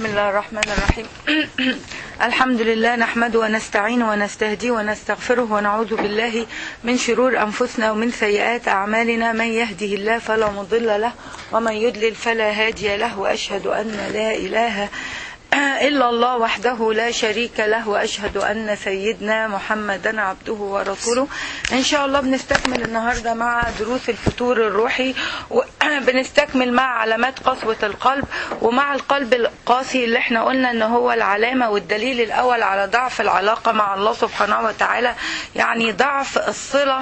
بسم الله الرحمن الرحيم الحمد لله نحمده ونستعين ونستهدي ونستغفره ونعوذ بالله من شرور أنفسنا ومن سيئات أعمالنا من يهده الله فلا مضل له ومن يضلل فلا هادي له وأشهد أن لا إله إلا الله وحده لا شريك له وأشهد أن سيدنا محمدا عبده ورسوله إن شاء الله بنستكمل النهاردة مع دروس الفتور الروحي بنستكمل مع علامات قسوة القلب ومع القلب القاسي اللي احنا قلنا ان هو العلامة والدليل الأول على ضعف العلاقة مع الله سبحانه وتعالى يعني ضعف الصلة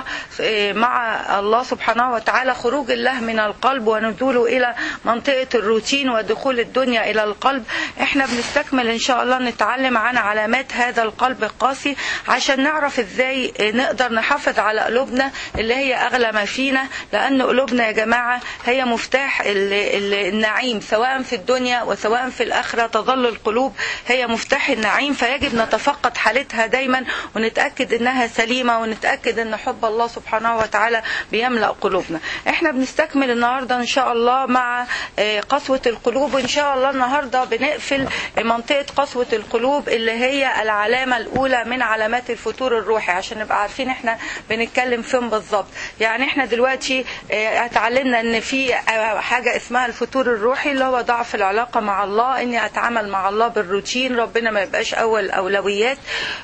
مع الله سبحانه وتعالى خروج الله من القلب ونزوله إلى منطقة الروتين ودخول الدنيا إلى القلب احنا بنستكمل ان شاء الله نتعلم عن علامات هذا القلب القاسي عشان نعرف ازاي نقدر نحافظ على قلوبنا اللي هي اغلى ما فينا لان قلوبنا يا جماعه هي مفتاح النعيم سواء في الدنيا وسواء في الاخره تظل القلوب هي مفتاح النعيم فيجب نتفقد حالتها دايما ونتاكد انها سليمه ونتاكد ان حب الله سبحانه وتعالى بيملا قلوبنا احنا بنستكمل النهارده ان شاء الله مع قسوه القلوب وان شاء الله النهارده بنقفل منطقة قسوة القلوب اللي هي العلامة الأولى من علامات الفتور الروحي عشان نبقى عارفين احنا بنتكلم فين بالظبط يعني احنا دلوقتي اتعلمنا ان في حاجة اسمها الفتور الروحي اللي هو ضعف العلاقة مع الله اني اتعامل مع الله بالروتين ربنا ما يبقاش اول اولويات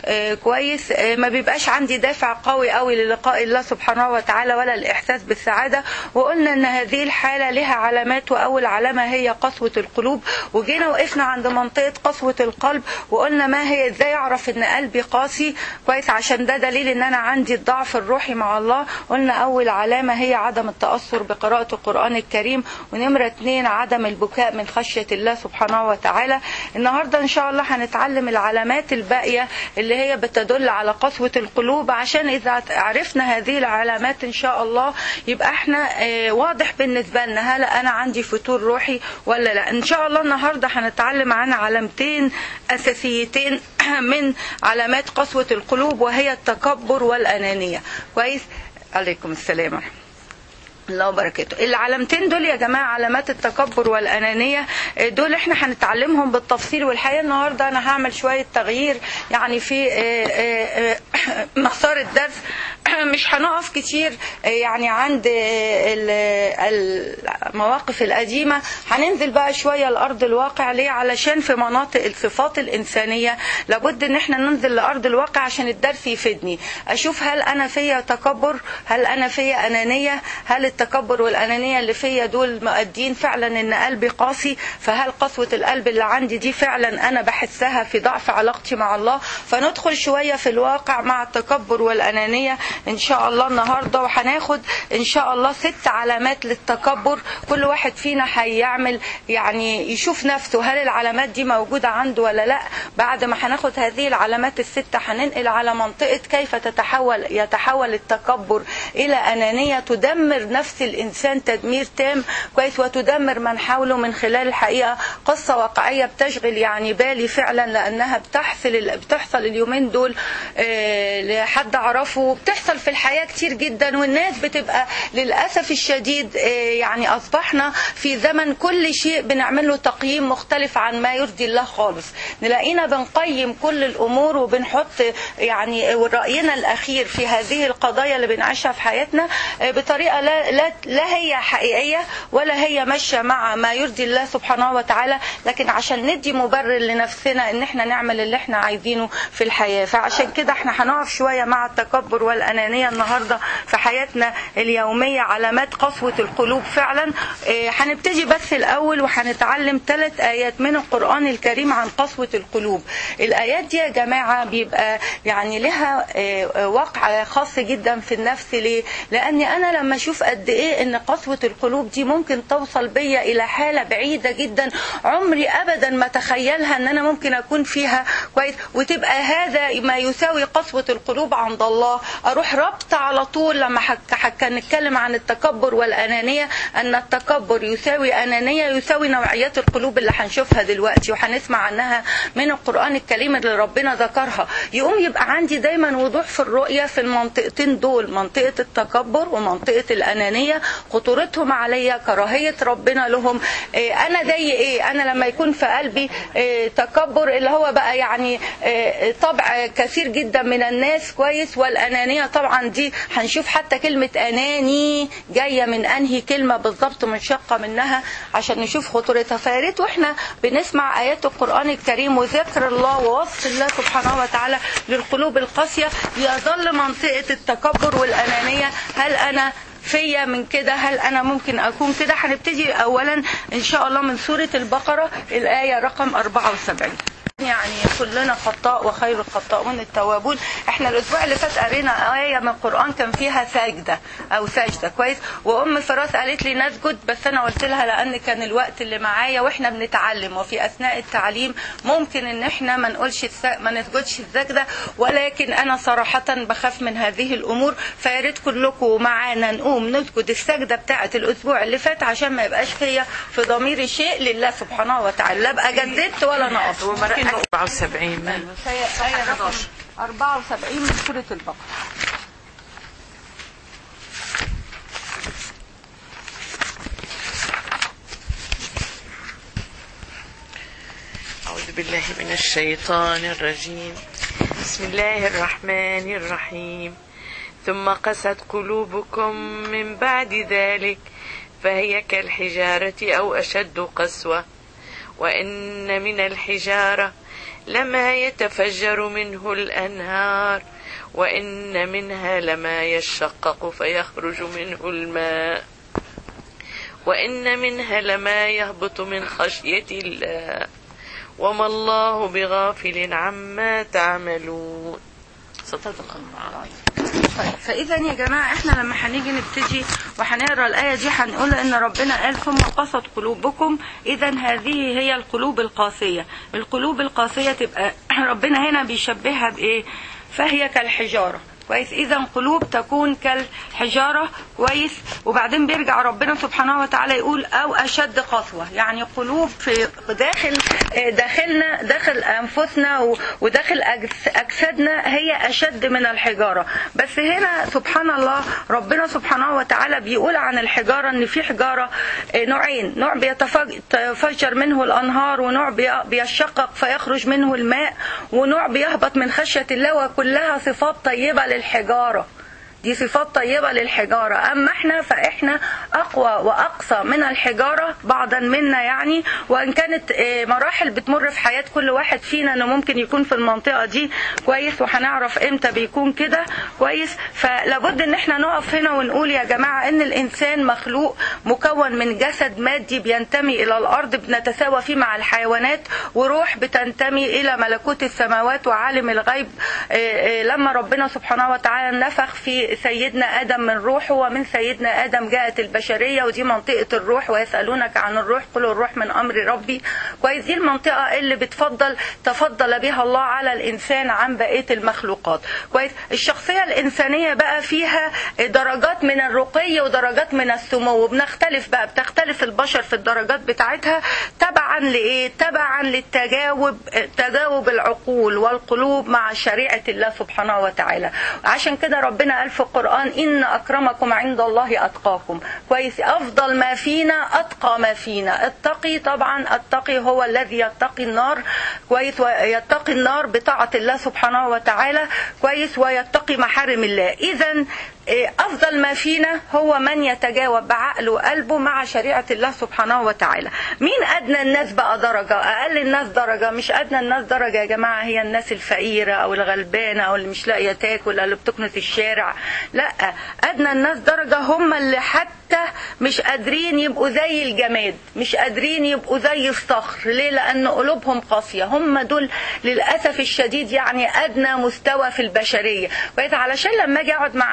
كويس ما بيبقاش عندي دافع قوي قوي للقاء الله سبحانه وتعالى ولا الاحساس بالسعادة وقلنا ان هذه الحالة لها علامات واول علامة هي قسوة القلوب وجينا وقفنا عند منطقة قسوة القلب وقلنا ما هي ازاي اعرف ان قلبي قاسي كويس عشان ده دليل ان انا عندي الضعف الروحي مع الله قلنا اول علامة هي عدم التأثر بقراءة القرآن الكريم ونمرة اتنين عدم البكاء من خشية الله سبحانه وتعالى النهاردة ان شاء الله هنتعلم العلامات الباقية اللي هي بتدل على قسوة القلوب عشان اذا عرفنا هذه العلامات ان شاء الله يبقى احنا واضح بالنسبة لنا هل انا عندي فتور روحي ولا لا ان شاء الله النهاردة هنتعلم عن علامتين أساسيتين من علامات قسوة القلوب وهي التكبر والأنانية كويس عليكم السلام ورحمة الله وبركاته العلامتين دول يا جماعة علامات التكبر والأنانية دول احنا هنتعلمهم بالتفصيل والحقيقة النهاردة أنا هعمل شوية تغيير يعني في مسار الدرس مش هنقف كتير يعني عند المواقف القديمة هننزل بقى شوية لأرض الواقع ليه علشان في مناطق الصفات الإنسانية لابد ان احنا ننزل لأرض الواقع عشان الدرس يفيدني أشوف هل أنا فيا تكبر هل أنا فيا أنانية هل التكبر والأنانية اللي فيا دول مؤدين فعلا ان قلبي قاسي فهل قسوة القلب اللي عندي دي فعلا أنا بحسها في ضعف علاقتي مع الله فندخل شوية في الواقع مع التكبر والأنانية ان شاء الله النهاردة وهناخد ان شاء الله ست علامات للتكبر كل واحد فينا هيعمل يعني يشوف نفسه هل العلامات دي موجودة عنده ولا لا بعد ما هناخد هذه العلامات الستة هننقل على منطقة كيف تتحول يتحول التكبر الى انانية تدمر نفس الانسان تدمير تام كويس وتدمر من حوله من خلال الحقيقة قصة واقعية بتشغل يعني بالي فعلا لانها بتحصل بتحصل اليومين دول لحد اعرفه بتحصل في الحياة كتير جدا والناس بتبقى للأسف الشديد يعني أصبحنا في زمن كل شيء بنعمل له تقييم مختلف عن ما يرضي الله خالص نلاقينا بنقيم كل الأمور وبنحط يعني رأينا الأخير في هذه القضايا اللي بنعيشها في حياتنا بطريقة لا, لا, لا هي حقيقية ولا هي ماشية مع ما يرضي الله سبحانه وتعالى لكن عشان ندي مبرر لنفسنا ان احنا نعمل اللي احنا عايزينه في الحياة فعشان كده احنا هنقف شوية مع التكبر والأنانية النهاردة في حياتنا اليومية علامات قسوة القلوب فعلا هنبتدي بس الأول وهنتعلم ثلاث آيات من القرآن الكريم عن قسوة القلوب الآيات دي يا جماعة بيبقى يعني لها وقع خاص جدا في النفس ليه لأني أنا لما أشوف قد إيه إن قسوة القلوب دي ممكن توصل بيا إلى حالة بعيدة جدا عمري أبدا ما تخيلها إن أنا ممكن أكون فيها كويس وتبقى هذا ما يساوي قسوة القلوب عند الله اروح ربط على طول لما حك حك نتكلم عن التكبر والانانية ان التكبر يساوي انانية يساوي نوعيات القلوب اللي هنشوفها دلوقتي وهنسمع عنها من القرآن الكريم اللي ربنا ذكرها يقوم يبقى عندي دايما وضوح في الرؤية في المنطقتين دول منطقة التكبر ومنطقة الأنانية خطورتهم عليا كراهية ربنا لهم إيه أنا زي إيه أنا لما يكون في قلبي إيه تكبر اللي هو بقى يعني إيه طبع كثير جدا من الناس كويس والأنانية طبعا دي هنشوف حتى كلمة أناني جاية من أنهي كلمة بالضبط منشقة منها عشان نشوف خطورتها فياريت واحنا بنسمع آيات القرآن الكريم وذكر الله ووصف الله سبحانه وتعالى للقلوب القاسية يظل منطقة التكبر والأنانية هل أنا فيا من كده هل انا ممكن اكون كده هنبتدي اولا ان شاء الله من سورة البقرة الاية رقم 74 يعني كلنا خطاء وخير الخطاؤون التوابون احنا الاسبوع اللي فات قرينا ايه من القران كان فيها سجده او سجده كويس وام فراس قالت لي نسجد بس انا قلت لها لان كان الوقت اللي معايا واحنا بنتعلم وفي اثناء التعليم ممكن ان احنا ما نقولش ما نسجدش السجده ولكن انا صراحه بخاف من هذه الامور فيا ريت كلكم معانا نقوم نسجد السجده بتاعه الاسبوع اللي فات عشان ما يبقاش فيا في ضميري شيء لله سبحانه وتعالى لا ابقى جددت ولا نقص 74 من آية رقم 74 من سورة البقرة أعوذ بالله من الشيطان الرجيم بسم الله الرحمن الرحيم ثم قست قلوبكم من بعد ذلك فهي كالحجارة أو أشد قسوة وإن من الحجارة لما يتفجر منه الأنهار وإن منها لما يشقق فيخرج منه الماء وإن منها لما يهبط من خشية الله وما الله بغافل عما تعملون صدق الله طيب فاذا يا جماعه احنا لما هنيجي نبتدي وهنقرا الايه دي هنقول ان ربنا قال ثم قست قلوبكم اذا هذه هي القلوب القاسيه القلوب القاسيه تبقى ربنا هنا بيشبهها بايه فهي كالحجاره كويس اذا قلوب تكون كالحجاره كويس وبعدين بيرجع ربنا سبحانه وتعالى يقول او اشد قسوه يعني قلوب في داخل داخلنا داخل انفسنا وداخل اجسادنا هي اشد من الحجاره بس هنا سبحان الله ربنا سبحانه وتعالى بيقول عن الحجاره ان في حجاره نوعين نوع بيتفجر منه الانهار ونوع بيشقق فيخرج منه الماء ونوع بيهبط من خشيه الله وكلها صفات طيبه للحجاره دي صفات طيبة للحجارة أما احنا فاحنا أقوى وأقصى من الحجارة بعضا منا يعني وإن كانت مراحل بتمر في حياة كل واحد فينا أنه ممكن يكون في المنطقة دي كويس وهنعرف إمتى بيكون كده كويس فلابد إن احنا نقف هنا ونقول يا جماعة إن الإنسان مخلوق مكون من جسد مادي بينتمي إلى الأرض بنتساوى فيه مع الحيوانات وروح بتنتمي إلى ملكوت السماوات وعالم الغيب لما ربنا سبحانه وتعالى نفخ في سيدنا آدم من روحه ومن سيدنا آدم جاءت البشرية ودي منطقة الروح ويسألونك عن الروح قل الروح من أمر ربي كويس دي المنطقة اللي بتفضل تفضل بها الله على الإنسان عن بقية المخلوقات كويس الشخصية الإنسانية بقى فيها درجات من الرقي ودرجات من السمو بنختلف بقى بتختلف البشر في الدرجات بتاعتها تبعا لإيه تبعا للتجاوب تجاوب العقول والقلوب مع شريعة الله سبحانه وتعالى عشان كده ربنا قال في القرآن إن أكرمكم عند الله أتقاكم كويس أفضل ما فينا أتقى ما فينا التقي طبعا التقي هو الذي يتقي النار كويس ويتقي النار بطاعة الله سبحانه وتعالى كويس ويتقي محارم الله إذا أفضل ما فينا هو من يتجاوب بعقله وقلبه مع شريعة الله سبحانه وتعالى مين أدنى الناس بقى درجة أقل الناس درجة مش أدنى الناس درجة يا جماعة هي الناس الفقيرة أو الغلبانة أو اللي مش لاقية تاكل أو اللي بتكنس الشارع لا أدنى الناس درجة هم اللي حتى مش قادرين يبقوا زي الجماد مش قادرين يبقوا زي الصخر ليه لأن قلوبهم قاسية هم دول للأسف الشديد يعني أدنى مستوى في البشرية كويس علشان لما أجي أقعد مع نفسي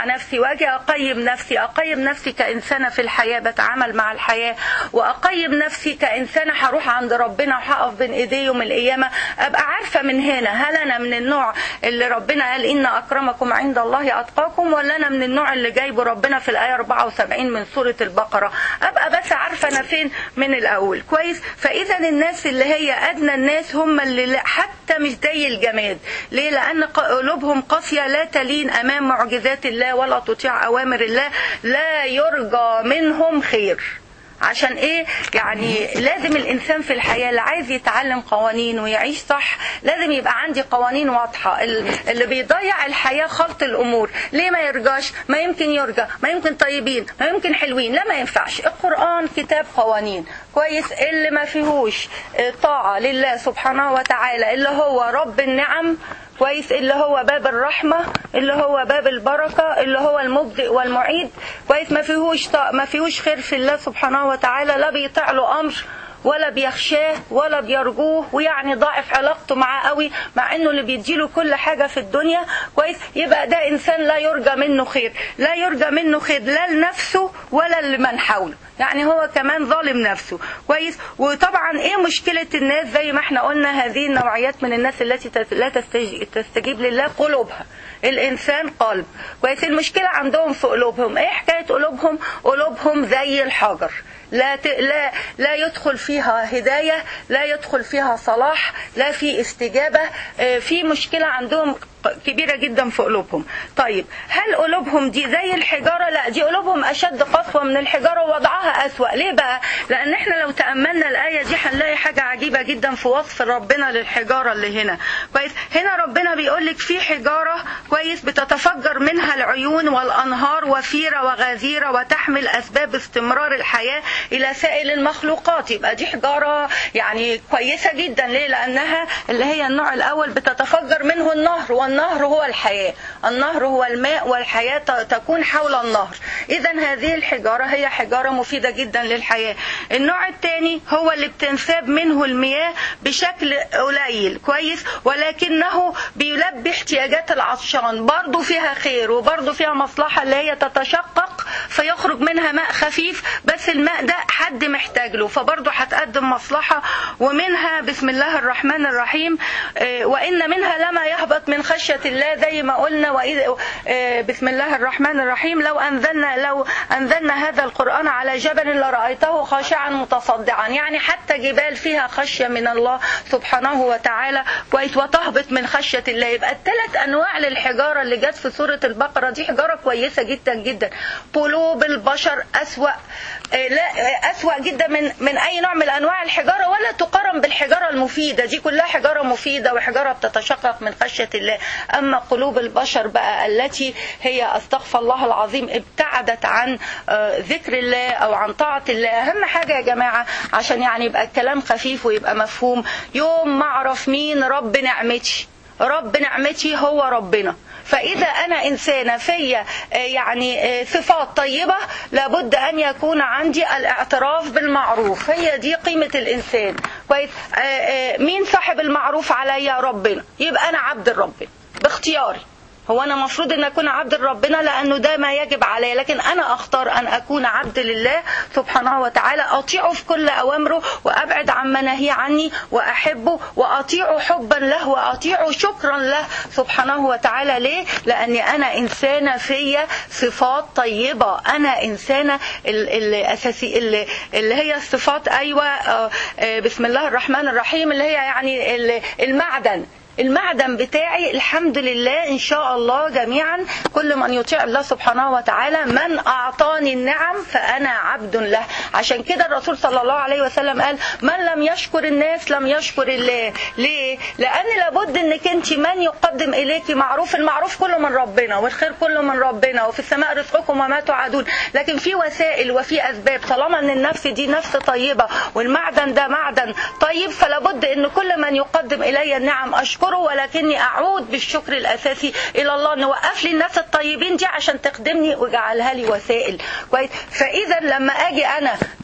واجي اقيم نفسي اقيم نفسي كانسانه في الحياه بتعامل مع الحياه واقيم نفسي كانسانه هروح عند ربنا وهقف بين ايديه يوم القيامه ابقى عارفه من هنا هل انا من النوع اللي ربنا قال ان اكرمكم عند الله اتقاكم ولا انا من النوع اللي جايبه ربنا في الايه 74 من سوره البقره ابقى بس عارفه انا فين من الاول كويس فاذا الناس اللي هي ادنى الناس هم اللي لا- حتى مش زي الجماد ليه لان ق- قلوبهم قاسيه لا تلين امام معجزات الله ولا تطيع اوامر الله لا يرجى منهم خير عشان ايه يعني لازم الانسان في الحياه اللي عايز يتعلم قوانين ويعيش صح لازم يبقى عندي قوانين واضحه ال- اللي بيضيع الحياه خلط الامور ليه ما يرجاش ما يمكن يرجى ما يمكن طيبين ما يمكن حلوين لا ما ينفعش القران كتاب قوانين كويس اللي ما فيهوش آه، طاعه لله سبحانه وتعالى اللي هو رب النعم كويس اللي هو باب الرحمة اللي هو باب البركة اللي هو المبدئ والمعيد كويس ما فيهوش ط- ما فيهوش خير في الله سبحانه وتعالى لا بيطيع له أمر ولا بيخشاه ولا بيرجوه ويعني ضاعف علاقته معاه قوي مع انه اللي بيديله كل حاجه في الدنيا كويس يبقى ده انسان لا يرجى منه خير لا يرجى منه خير لا لنفسه ولا لمن حوله يعني هو كمان ظالم نفسه كويس وطبعا ايه مشكله الناس زي ما احنا قلنا هذه النوعيات من الناس التي تت- لا تستج- تستجيب لله قلوبها الانسان قلب كويس المشكله عندهم في قلوبهم ايه حكايه قلوبهم قلوبهم زي الحجر لا ت... لا لا يدخل فيها هدايه لا يدخل فيها صلاح لا في استجابه آه، في مشكله عندهم كبيرة جدا في قلوبهم طيب هل قلوبهم دي زي الحجارة لا دي قلوبهم أشد قسوة من الحجارة ووضعها أسوأ ليه بقى لأن احنا لو تأملنا الآية دي هنلاقي حاجة عجيبة جدا في وصف ربنا للحجارة اللي هنا كويس هنا ربنا بيقول لك في حجارة كويس بتتفجر منها العيون والأنهار وفيرة وغزيرة وتحمل أسباب استمرار الحياة إلى سائل المخلوقات يبقى دي حجارة يعني كويسة جدا ليه لأنها اللي هي النوع الأول بتتفجر منه النهر والنهر هو الحياة النهر هو الماء والحياة ت- تكون حول النهر إذا هذه الحجارة هي حجارة مفيدة جدا للحياة النوع الثاني هو اللي بتنساب منه المياه بشكل قليل كويس ولكنه بيلبي احتياجات العطشان برضه فيها خير وبرضه فيها مصلحة اللي هي تتشقق فيخرج منها ماء خفيف بس الماء ده حد محتاج له فبرضه هتقدم مصلحة ومنها بسم الله الرحمن الرحيم آه، وإن منها لما يهبط من خشية الله زي ما قلنا وإذ آه، بسم الله الرحمن الرحيم لو أنزلنا لو أنزلنا هذا القرآن على جبل لرأيته خاشعا متصدعا يعني حتى جبال فيها خشية من الله سبحانه وتعالى كويس وتهبط من خشية الله يبقى الثلاث أنواع للحجارة اللي جت في سورة البقرة دي حجارة كويسة جدا جدا قلوب البشر أسوأ آه، لا آه، أسوأ جدا من من أي نوع من أنواع الحجارة ولا تقارن بالحجارة المفيدة دي كلها حجارة مفيدة وحجارة بتتشقق من خشية الله أما قلوب البشر بقى التي هي أستغفر الله العظيم ابتعدت عن آه، ذكر الله أو عن طاعة الله أهم حاجة يا جماعة عشان يعني يبقى الكلام خفيف ويبقى مفهوم يوم ما أعرف مين رب نعمتي رب نعمتي هو ربنا فإذا أنا إنسانة فيا آه، يعني آه، صفات طيبة لابد أن يكون عندي الاعتراف بالمعروف هي دي قيمة الإنسان كويس آه، آه، مين صاحب المعروف عليا ربنا يبقى أنا عبد ربنا باختياري هو انا المفروض ان اكون عبد لربنا لانه ده ما يجب علي لكن انا اختار ان اكون عبد لله سبحانه وتعالى اطيعه في كل اوامره وابعد عن مناهيه عني واحبه واطيعه حبا له واطيعه شكرا له سبحانه وتعالى ليه لاني انا انسانه فيا صفات طيبه انا انسانه ال- الاساسي اللي, اللي هي الصفات ايوه آه، آه، بسم الله الرحمن الرحيم اللي هي يعني ال- المعدن المعدن بتاعي الحمد لله ان شاء الله جميعا كل من يطيع الله سبحانه وتعالى من اعطاني النعم فانا عبد له عشان كده الرسول صلى الله عليه وسلم قال من لم يشكر الناس لم يشكر الله ليه لان لابد انك انت من يقدم اليك معروف المعروف كله من ربنا والخير كله من ربنا وفي السماء رزقكم وما توعدون لكن في وسائل وفي اسباب طالما ان النفس دي نفس طيبه والمعدن ده معدن طيب فلابد ان كل من يقدم الي النعم اشكره ولكني اعود بالشكر الاساسي الى الله ان وقف لي الناس الطيبين دي عشان تخدمني وجعلها لي وسائل كويس فاذا لما اجي انا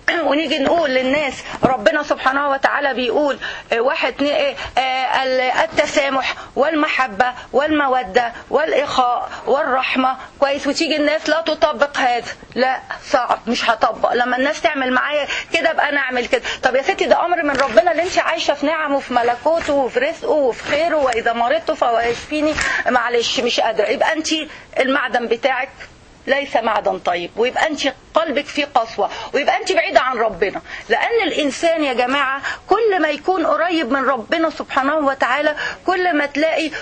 ونيجي نقول للناس ربنا سبحانه وتعالى بيقول آه، واحد اتنين ايه آه، ال- التسامح والمحبة والمودة والإخاء والرحمة كويس وتيجي الناس لا تطبق هذا لا صعب مش هطبق لما الناس تعمل معايا كده بقى انا اعمل كده طب يا ستي ده امر من ربنا اللي انت عايشه في نعمه وفي ملكوته وفي رزقه وفي خيره واذا مرضت فهو يشفيني معلش مش قادره يبقى انت المعدن بتاعك ليس معدن طيب ويبقى انت قلبك فيه قسوه ويبقى انت بعيده عن ربنا لان الانسان يا جماعه كل ما يكون قريب من ربنا سبحانه وتعالى كل ما تلاقي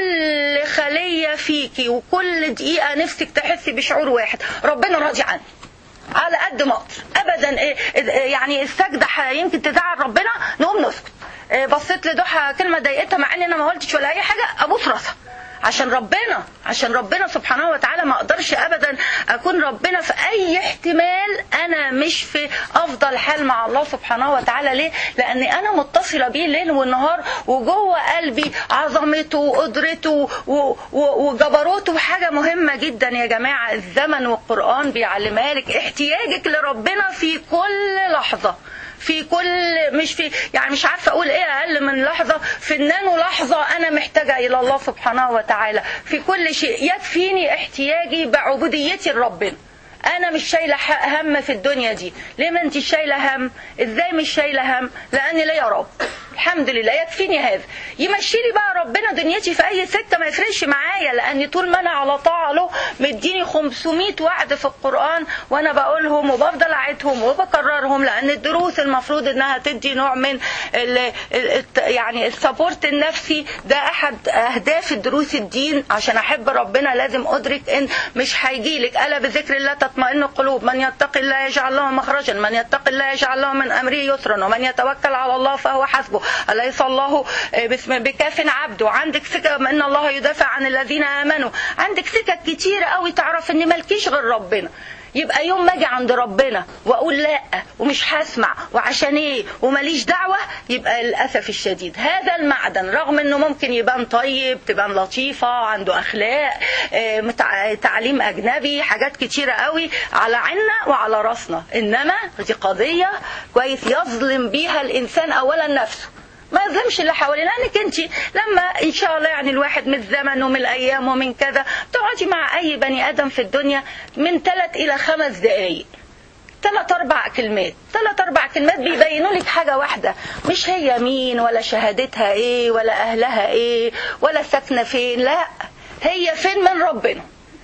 كل خليه فيكي وكل دقيقه نفسك تحسي بشعور واحد ربنا راضي عني على قد ما اقدر ابدا إيه إيه يعني السجده ح- يمكن تزعل ربنا نقوم نسكت إيه بصيت لضحى كلمه ضايقتها مع ان انا ما قلتش ولا اي حاجه ابوس راسها عشان ربنا عشان ربنا سبحانه وتعالى ما اقدرش ابدا اكون ربنا في اي احتمال انا مش في افضل حال مع الله سبحانه وتعالى ليه لاني انا متصله بيه ليل ونهار وجوه قلبي عظمته وقدرته و- و- وجبروته حاجه مهمه جدا يا جماعه الزمن والقران بيعلمها لك احتياجك لربنا في كل لحظه في كل مش في يعني مش عارفه اقول ايه اقل من لحظه في النانو لحظه انا محتاجه الى الله سبحانه وتعالى في كل شيء يكفيني احتياجي بعبوديتي لربنا انا مش شايله ح- هم في الدنيا دي ليه ما انت شايله هم ازاي مش شايله هم لاني ليا رب الحمد لله يكفيني هذا يمشي لي بقى ربنا دنيتي في اي سكه ما يفرقش معايا لان طول ما انا على طاعه له مديني 500 وعد في القران وانا بقولهم وبفضل اعيدهم وبكررهم لان الدروس المفروض انها تدي نوع من ال ال يعني السبورت النفسي ده احد اهداف الدروس الدين عشان احب ربنا لازم ادرك ان مش هيجيلك الا بذكر الله تطمئن القلوب من يتقي الله يجعل له مخرجا من يتقي الله يجعل له من امره يسرا ومن يتوكل على الله فهو حسبه اليس الله باسم بكاف عبده عندك سكه ان الله يدافع عن الذين امنوا عندك سكك كتيره قوي تعرف ان مالكيش غير ربنا يبقى يوم ما اجي عند ربنا واقول لا ومش هسمع وعشان ايه وماليش دعوه يبقى للاسف الشديد هذا المعدن رغم انه ممكن يبان طيب تبان لطيفه عنده اخلاق آه، متع- تعليم اجنبي حاجات كتيره قوي على عنا وعلى راسنا انما دي قضيه كويس يظلم بيها الانسان اولا نفسه ما يظلمش اللي حواليه لانك انت لما ان شاء الله يعني الواحد من الزمن ومن الايام ومن كذا تقعدي مع اي بني ادم في الدنيا من ثلاث الى خمس دقائق ثلاث اربع كلمات ثلاث اربع كلمات بيبينوا لك حاجه واحده مش هي مين ولا شهادتها ايه ولا اهلها ايه ولا ساكنه فين لا هي فين من ربنا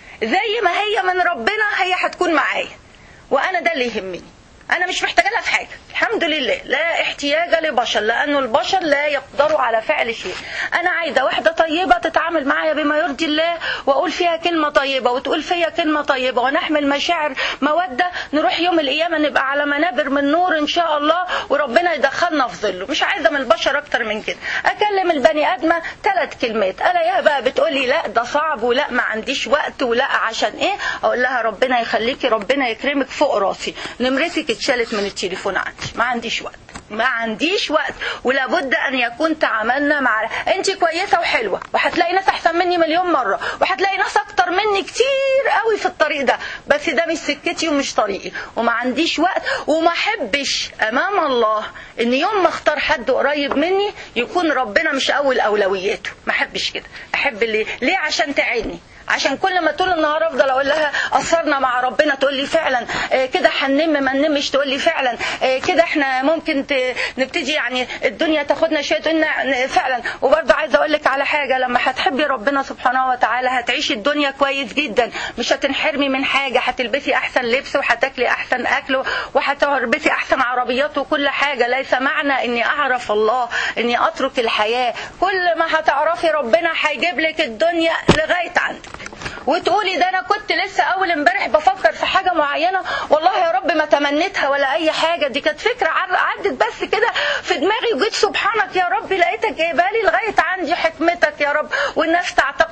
زي ما هي من ربنا هي هتكون معايا وانا ده اللي يهمني انا مش محتاجه لها في حاجه الحمد لله لا احتياج لبشر لانه البشر لا يقدروا على فعل شيء انا عايزه واحده طيبه تتعامل معايا بما يرضي الله واقول فيها كلمه طيبه وتقول فيا كلمه طيبه ونحمل مشاعر موده نروح يوم القيامه نبقى على منابر من نور ان شاء الله وربنا يدخلنا في ظله مش عايزه من البشر اكتر من كده اكلم البني ادمه ثلاث كلمات انا يا بقى بتقولي لا ده صعب ولا ما عنديش وقت ولا عشان ايه اقول لها ربنا يخليكي ربنا يكرمك فوق راسي نمرتك اتشالت من التليفون عندي ما عنديش وقت ما عنديش وقت ولابد ان يكون تعاملنا مع انت كويسه وحلوه وهتلاقي ناس احسن مني مليون مره وهتلاقي ناس اكتر مني كتير قوي في الطريق ده بس ده مش سكتي ومش طريقي وما عنديش وقت وما احبش امام الله ان يوم ما اختار حد قريب مني يكون ربنا مش اول اولوياته ما احبش كده احب اللي ليه عشان تعيني عشان كل ما طول النهار افضل اقول لها قصرنا مع ربنا تقول لي فعلا آه، كده هننم ما ننمش تقول لي فعلا آه، كده احنا ممكن ت- نبتدي يعني الدنيا تاخدنا شويه تقول لنا فعلا وبرضه عايزه اقول لك على حاجه لما هتحبي ربنا سبحانه وتعالى هتعيشي الدنيا كويس جدا مش هتنحرمي من حاجه هتلبسي احسن لبس وهتاكلي احسن اكل وهتلبسي احسن عربيات وكل حاجه ليس معنى اني اعرف الله اني اترك الحياه كل ما هتعرفي ربنا هيجيب لك الدنيا لغايه عندك وتقولي ده انا كنت لسه اول امبارح بفكر في حاجه معينه والله يا رب ما تمنيتها ولا اي حاجه دي كانت فكره عر- عدت بس كده في دماغي وجيت سبحانك يا رب لقيتك جايبها لي لغايه عندي حكمتك يا رب والناس تعتقد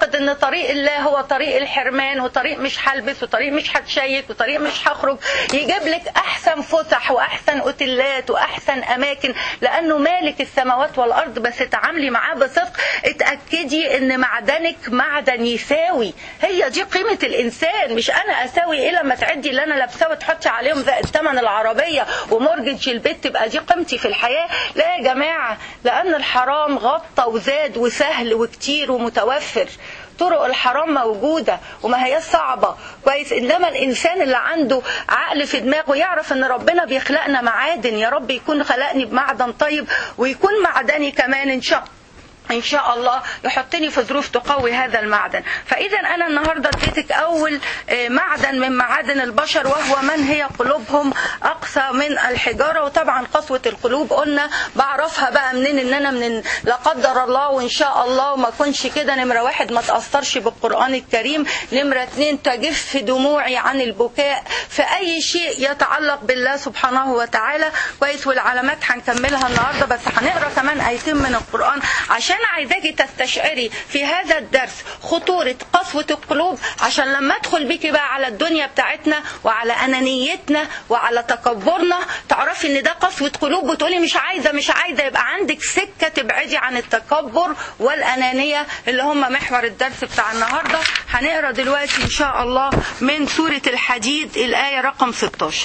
معتقد ان طريق الله هو طريق الحرمان وطريق مش هلبس وطريق مش هتشيك وطريق مش هخرج يجيب لك احسن فسح واحسن اوتيلات واحسن اماكن لانه مالك السماوات والارض بس تعاملي معاه بصدق اتاكدي ان معدنك معدن يساوي هي دي قيمه الانسان مش انا اساوي ايه لما تعدي اللي انا لابساه وتحطي عليهم زائد ثمن العربيه ومورجج البيت تبقى دي قيمتي في الحياه لا يا جماعه لان الحرام غطى وزاد وسهل وكتير ومتوفر طرق الحرام موجودة وما هي صعبة كويس إنما الإنسان اللي عنده عقل في دماغه يعرف إن ربنا بيخلقنا معادن يا رب يكون خلقني بمعدن طيب ويكون معدني كمان إن شاء ان شاء الله يحطني في ظروف تقوي هذا المعدن فاذا انا النهارده اديتك اول معدن من معادن البشر وهو من هي قلوبهم اقسى من الحجاره وطبعا قسوه القلوب قلنا بعرفها بقى منين ان انا من لا قدر الله وان شاء الله وما اكونش كده نمره واحد ما تاثرش بالقران الكريم نمره اتنين تجف دموعي عن البكاء في اي شيء يتعلق بالله سبحانه وتعالى كويس والعلامات هنكملها النهارده بس هنقرا كمان ايتين من القران عشان انا عايزاكي تستشعري في هذا الدرس خطورة قسوة القلوب عشان لما ادخل بيكي بقى على الدنيا بتاعتنا وعلى انانيتنا وعلى تكبرنا تعرفي ان ده قسوة قلوب وتقولي مش عايزة مش عايزة يبقى عندك سكة تبعدي عن التكبر والانانية اللي هم محور الدرس بتاع النهاردة هنقرا دلوقتي ان شاء الله من سورة الحديد الآية رقم 16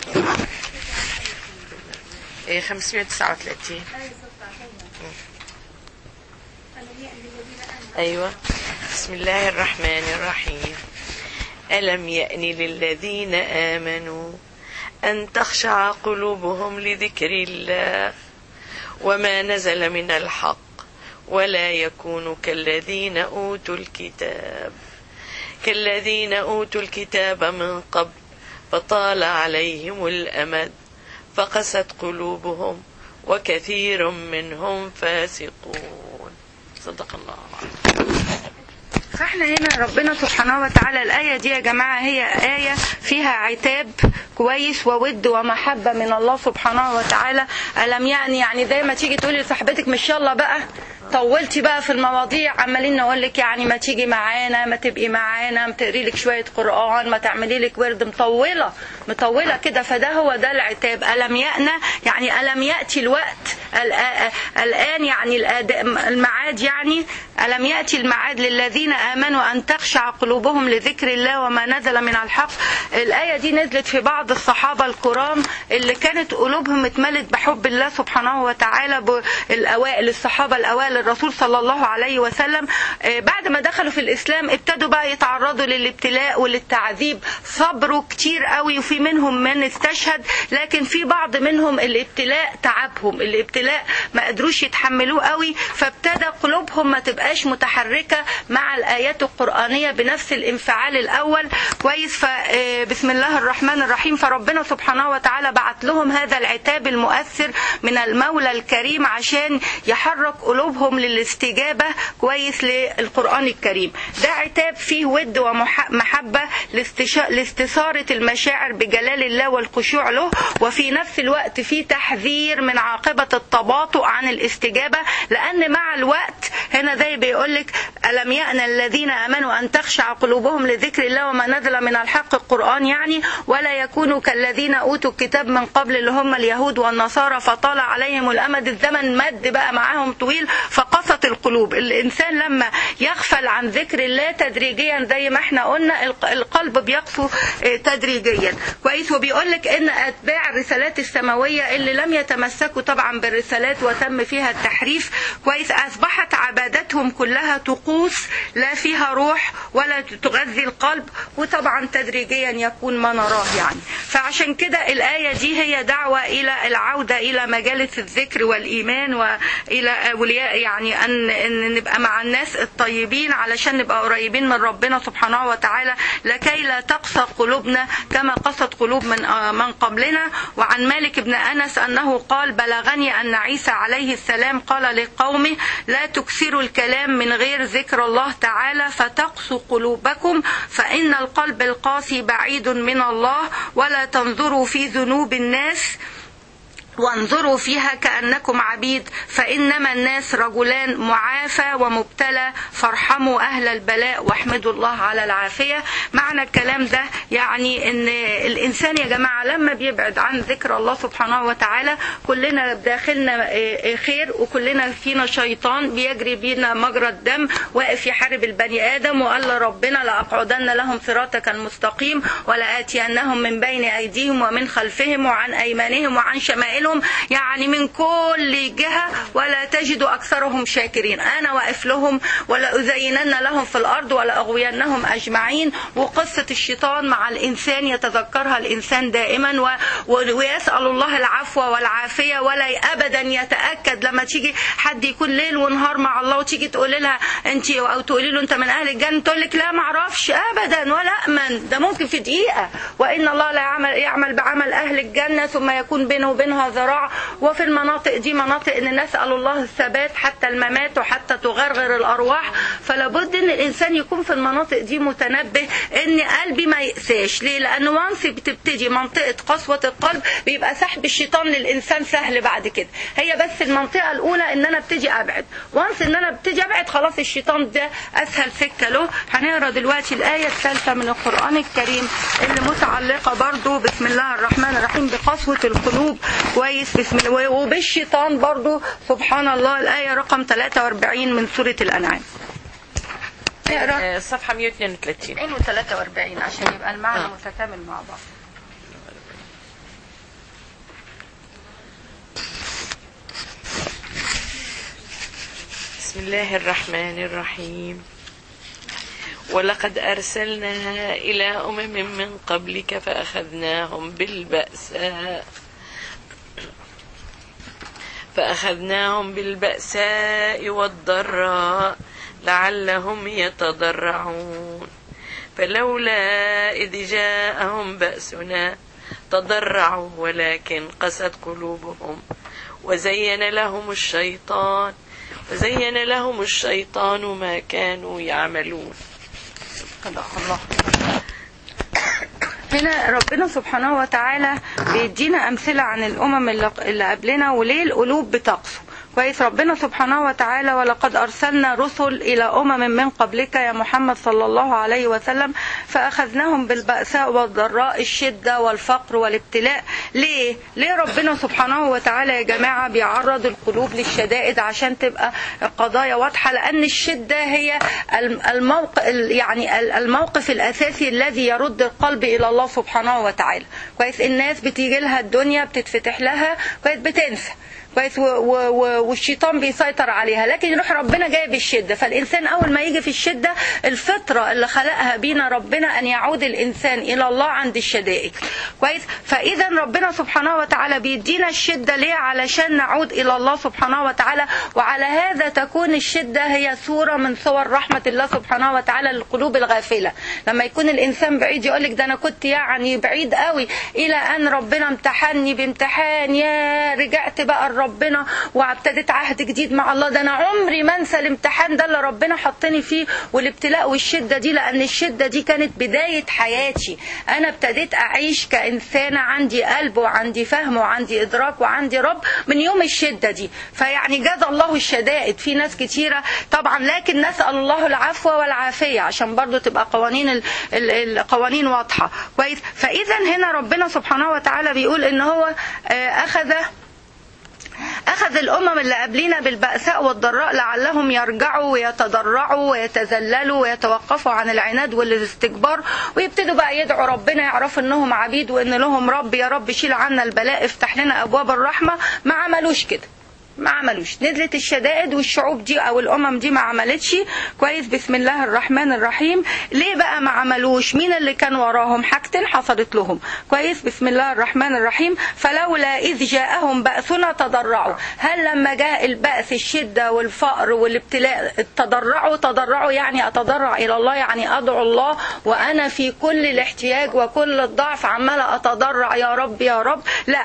إيه 539 أيوة بسم الله الرحمن الرحيم ألم يأن للذين آمنوا أن تخشع قلوبهم لذكر الله وما نزل من الحق ولا يكونوا كالذين أوتوا الكتاب كالذين أوتوا الكتاب من قبل فطال عليهم الأمد فقست قلوبهم وكثير منهم فاسقون صدق الله العظيم فاحنا هنا ربنا سبحانه وتعالى الآية دي يا جماعة هي آية فيها عتاب كويس وود ومحبة من الله سبحانه وتعالى ألم يعني يعني زي ما تيجي تقولي لصاحبتك مش يلا بقى طولتي بقى في المواضيع عمالين نقول لك يعني ما تيجي معانا ما تبقي معانا ما تقري لك شويه قران ما تعملي لك ورد مطوله مطوله كده فده هو ده العتاب الم يأنا يعني الم ياتي الوقت الان يعني المعاد يعني الم ياتي المعاد للذين امنوا ان تخشع قلوبهم لذكر الله وما نزل من الحق الايه دي نزلت في بعض الصحابه الكرام اللي كانت قلوبهم اتملت بحب الله سبحانه وتعالى الاوائل الصحابه الاوائل الرسول صلى الله عليه وسلم بعد ما دخلوا في الإسلام ابتدوا بقى يتعرضوا للابتلاء وللتعذيب صبروا كتير قوي وفي منهم من استشهد لكن في بعض منهم الابتلاء تعبهم الابتلاء ما قدروش يتحملوه قوي فابتدى قلوبهم ما تبقاش متحركة مع الآيات القرآنية بنفس الانفعال الأول كويس فبسم الله الرحمن الرحيم فربنا سبحانه وتعالى بعت لهم هذا العتاب المؤثر من المولى الكريم عشان يحرك قلوبهم لهم للاستجابة كويس للقرآن الكريم ده عتاب فيه ود ومحبة لاستثارة المشاعر بجلال الله والخشوع له وفي نفس الوقت فيه تحذير من عاقبة التباطؤ عن الاستجابة لأن مع الوقت هنا زي بيقولك ألم يأن الذين آمنوا أن تخشع قلوبهم لذكر الله وما نزل من الحق القرآن يعني ولا يكونوا كالذين أوتوا الكتاب من قبل اللي هم اليهود والنصارى فطال عليهم الأمد الزمن مد بقى معاهم طويل فقست القلوب الإنسان لما يغفل عن ذكر الله تدريجيا زي ما احنا قلنا القلب بيقسو تدريجيا كويس وبيقول لك ان اتباع الرسالات السماويه اللي لم يتمسكوا طبعا بالرسالات وتم فيها التحريف كويس اصبحت عبادتهم كلها طقوس لا فيها روح ولا تغذي القلب وطبعا تدريجيا يكون ما نراه يعني فعشان كده الايه دي هي دعوه الى العوده الى مجالس الذكر والايمان والى اولياء يعني ان ان نبقى مع الناس الطيبين علشان نبقى قريبين من ربنا سبحانه وتعالى لكي لا تقسى قلوبنا كما قست قلوب من من قبلنا وعن مالك بن انس انه قال بلغني ان عيسى عليه السلام قال لقومه لا تكثروا الكلام من غير ذكر الله تعالى فتقسو قلوبكم فان القلب القاسي بعيد من الله ولا تنظروا في ذنوب الناس وانظروا فيها كأنكم عبيد فإنما الناس رجلان معافى ومبتلى فارحموا أهل البلاء واحمدوا الله على العافية معنى الكلام ده يعني ان الإنسان يا جماعة لما بيبعد عن ذكر الله سبحانه وتعالى كلنا داخلنا خير وكلنا فينا شيطان بيجري بينا مجرى الدم واقف يحارب البني آدم وقال ربنا لأقعدن لهم صراطك المستقيم ولآتينهم من بين أيديهم ومن خلفهم وعن أيمانهم وعن شمائلهم لهم يعني من كل جهة ولا تجد أكثرهم شاكرين أنا واقف لهم ولا أزينن لهم في الأرض ولا أغوينهم أجمعين وقصة الشيطان مع الإنسان يتذكرها الإنسان دائما و... ويسأل الله العفو والعافية ولا أبدا يتأكد لما تيجي حد يكون ليل ونهار مع الله وتيجي تقول لها أنت أو تقولي له أنت من أهل الجنة تقول لك لا معرفش أبدا ولا أأمن ده ممكن في دقيقة وإن الله لا يعمل, يعمل بعمل أهل الجنة ثم يكون بينه وبينها ذراع وفي المناطق دي مناطق ان نسال الله الثبات حتى الممات وحتى تغرغر الارواح فلا بد ان الانسان يكون في المناطق دي متنبه ان قلبي ما يقساش ليه لان وانس بتبتدي منطقه قسوه القلب بيبقى سحب الشيطان للانسان سهل بعد كده هي بس المنطقه الاولى ان انا ابتدي ابعد وانس ان انا ابتدي ابعد خلاص الشيطان ده اسهل سكه له هنقرا دلوقتي الايه الثالثه من القران الكريم اللي متعلقه برضو بسم الله الرحمن الرحيم بقسوه القلوب كويس بسم الله وبالشيطان برضو سبحان الله الآية رقم 43 من سورة الأنعام نقرا صفحة 132 2 و43 عشان يبقى المعنى آه. متكامل مع بعض بسم الله الرحمن الرحيم ولقد أرسلنا إلى أمم من قبلك فأخذناهم بالبأساء فأخذناهم بالبأساء والضراء لعلهم يتضرعون فلولا إذ جاءهم بأسنا تضرعوا ولكن قست قلوبهم وزين لهم الشيطان وزين لهم الشيطان ما كانوا يعملون صدق الله هنا ربنا سبحانه وتعالى بيدينا أمثلة عن الأمم اللي اللي قبلنا وليه القلوب بتقسو كويس ربنا سبحانه وتعالى ولقد أرسلنا رسل إلى أمم من قبلك يا محمد صلى الله عليه وسلم فأخذناهم بالبأساء والضراء الشدة والفقر والابتلاء ليه؟ ليه ربنا سبحانه وتعالى يا جماعة بيعرض القلوب للشدائد عشان تبقى القضايا واضحة لأن الشدة هي الموقف يعني الموقف الأساسي الذي يرد القلب إلى الله سبحانه وتعالى كويس الناس بتيجي لها الدنيا بتتفتح لها كويس بتنسى كويس و- و- و- والشيطان بيسيطر عليها لكن يروح ربنا جايب الشده فالانسان اول ما يجي في الشده الفطره اللي خلقها بينا ربنا ان يعود الانسان الى الله عند الشدائد كويس فاذا ربنا سبحانه وتعالى بيدينا الشده ليه علشان نعود الى الله سبحانه وتعالى وعلى هذا تكون الشده هي صوره من صور رحمه الله سبحانه وتعالى للقلوب الغافله لما يكون الانسان بعيد يقول لك ده انا كنت يعني بعيد قوي الى ان ربنا امتحني بامتحان يا رجعت بقى لربنا وابتديت عهد جديد مع الله ده انا عمري ما انسى الامتحان ده اللي ربنا حطني فيه والابتلاء والشده دي لان الشده دي كانت بدايه حياتي انا ابتديت اعيش كانسانه عندي قلب وعندي فهم وعندي ادراك وعندي رب من يوم الشده دي فيعني جزى الله الشدائد في ناس كتيره طبعا لكن نسال الله العفو والعافيه عشان برضو تبقى قوانين ال- ال- القوانين واضحه كويس فاذا هنا ربنا سبحانه وتعالى بيقول ان هو آه، اخذ أخذ الأمم اللي قبلنا بالبأساء والضراء لعلهم يرجعوا ويتضرعوا ويتذللوا ويتوقفوا عن العناد والاستكبار ويبتدوا بقى يدعوا ربنا يعرفوا إنهم عبيد وإن لهم رب يا رب شيل عنا البلاء افتح لنا أبواب الرحمة ما عملوش كده ما عملوش نزلت الشدائد والشعوب دي او الامم دي ما عملتش كويس بسم الله الرحمن الرحيم ليه بقى ما عملوش مين اللي كان وراهم حاجتين حصلت لهم كويس بسم الله الرحمن الرحيم فلولا اذ جاءهم باسنا تضرعوا هل لما جاء الباس الشده والفقر والابتلاء تضرعوا تضرعوا يعني اتضرع الى الله يعني ادعو الله وانا في كل الاحتياج وكل الضعف عماله اتضرع يا رب يا رب لا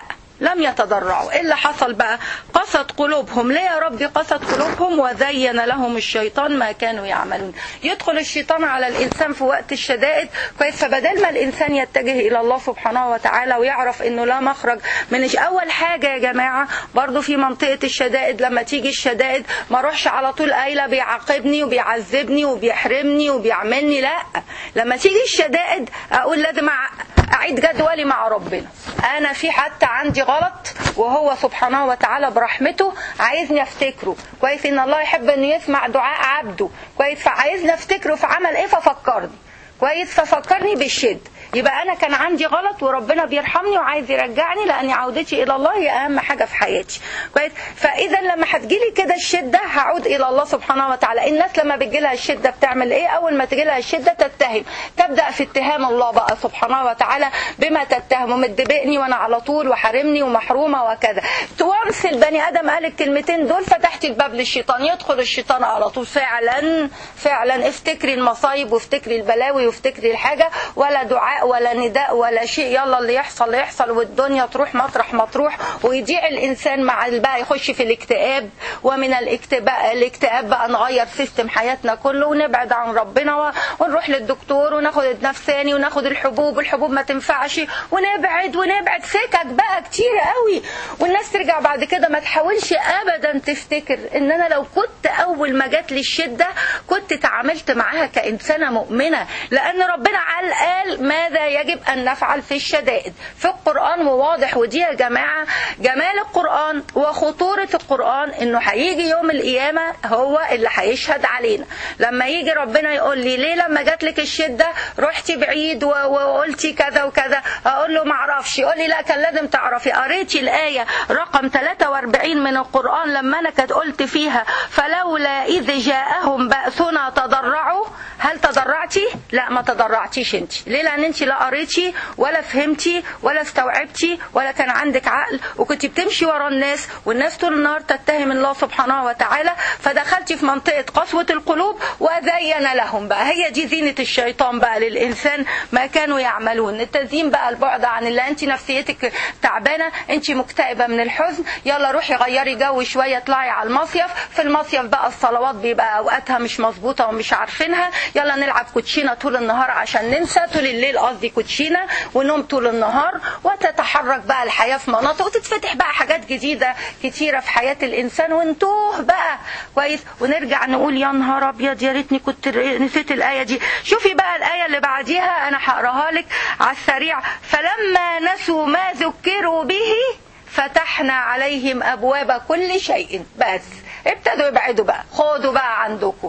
لم يتضرعوا ايه اللي حصل بقى قست قلوبهم ليه يا ربي قست قلوبهم وزين لهم الشيطان ما كانوا يعملون يدخل الشيطان على الانسان في وقت الشدائد كويس فبدل ما الانسان يتجه الى الله سبحانه وتعالى ويعرف انه لا مخرج من الش- اول حاجه يا جماعه برضو في منطقه الشدائد لما تيجي الشدائد ما اروحش على طول قايله بيعاقبني وبيعذبني وبيحرمني وبيعملني لا لما تيجي الشدائد اقول لازم أع- اعيد جدولي مع ربنا انا في حتى عندي غلط وهو سبحانه وتعالى برحمته عايزني افتكره كويس ان الله يحب انه يسمع دعاء عبده كويس فعايزني افتكره في عمل ايه ففكرني كويس ففكرني بالشد يبقى انا كان عندي غلط وربنا بيرحمني وعايز يرجعني لان عودتي الى الله هي اهم حاجه في حياتي كويس فاذا لما هتجيلي كده الشده هعود الى الله سبحانه وتعالى الناس لما بتجيلها الشده بتعمل ايه اول ما تجيلها الشده تتهم تبدا في اتهام الله بقى سبحانه وتعالى بما تتهمه مدبقني وانا على طول وحارمني ومحرومه وكذا توانس البني ادم قال الكلمتين دول فتحت الباب للشيطان يدخل الشيطان على طول فعلا فعلا افتكري المصايب وافتكري البلاوي وافتكري الحاجه ولا دعاء ولا نداء ولا شيء يلا اللي يحصل اللي يحصل والدنيا تروح مطرح ما تروح ويضيع الانسان مع بقى يخش في الاكتئاب ومن الاكتئاب الاكتئاب بقى نغير سيستم حياتنا كله ونبعد عن ربنا و- ونروح للدكتور وناخد النفساني وناخد الحبوب الحبوب ما تنفعش ونبعد ونبعد سكك بقى كتير قوي والناس ترجع بعد كده ما تحاولش ابدا تفتكر ان انا لو كنت اول ما جات لي الشده كنت تعاملت معاها كانسانه مؤمنه لان ربنا قال قال ماذا يجب ان نفعل في الشدائد في القران وواضح ودي يا جماعه جمال القران وخطوره القران انه هيجي يوم القيامه هو اللي هيشهد علينا لما يجي ربنا يقول لي ليه لما جات لك الشده رحتي بعيد و- وقلتي كذا وكذا اقول له ما اعرفش يقول لي لا كان لازم تعرفي قريتي الايه رقم 43 من القران لما انا كنت قلت فيها فلولا اذ جاءهم باسنا تضرعوا هل تضرعتي لا ما تضرعتيش انت ليه لان انت لا قريتي ولا فهمتي ولا استوعبتي ولا كان عندك عقل وكنت بتمشي ورا الناس والناس طول النهار تتهم الله سبحانه وتعالى فدخلتي في منطقه قسوه القلوب وزين لهم بقى هي دي زينه الشيطان بقى للانسان ما كانوا يعملون التزيين بقى البعد عن الله انت نفسيتك تعبانه انت مكتئبه من الحزن يلا روحي غيري جو شويه اطلعي على المصيف في المصيف بقى الصلوات بيبقى اوقاتها مش مظبوطه ومش عارفينها يلا نلعب كوتشينه طول النهار عشان ننسى طول الليل قصدي كوتشينه ونوم طول النهار وتتحرك بقى الحياه في مناطق وتتفتح بقى حاجات جديده كتيره في حياه الانسان ونتوه بقى كويس ونرجع نقول يا نهار ابيض يا ريتني كنت نسيت الايه دي شوفي بقى الايه اللي بعديها انا هقراها لك على السريع فلما نسوا ما ذكروا به فتحنا عليهم ابواب كل شيء بس ابتدوا يبعدوا بقى خدوا بقى عندكم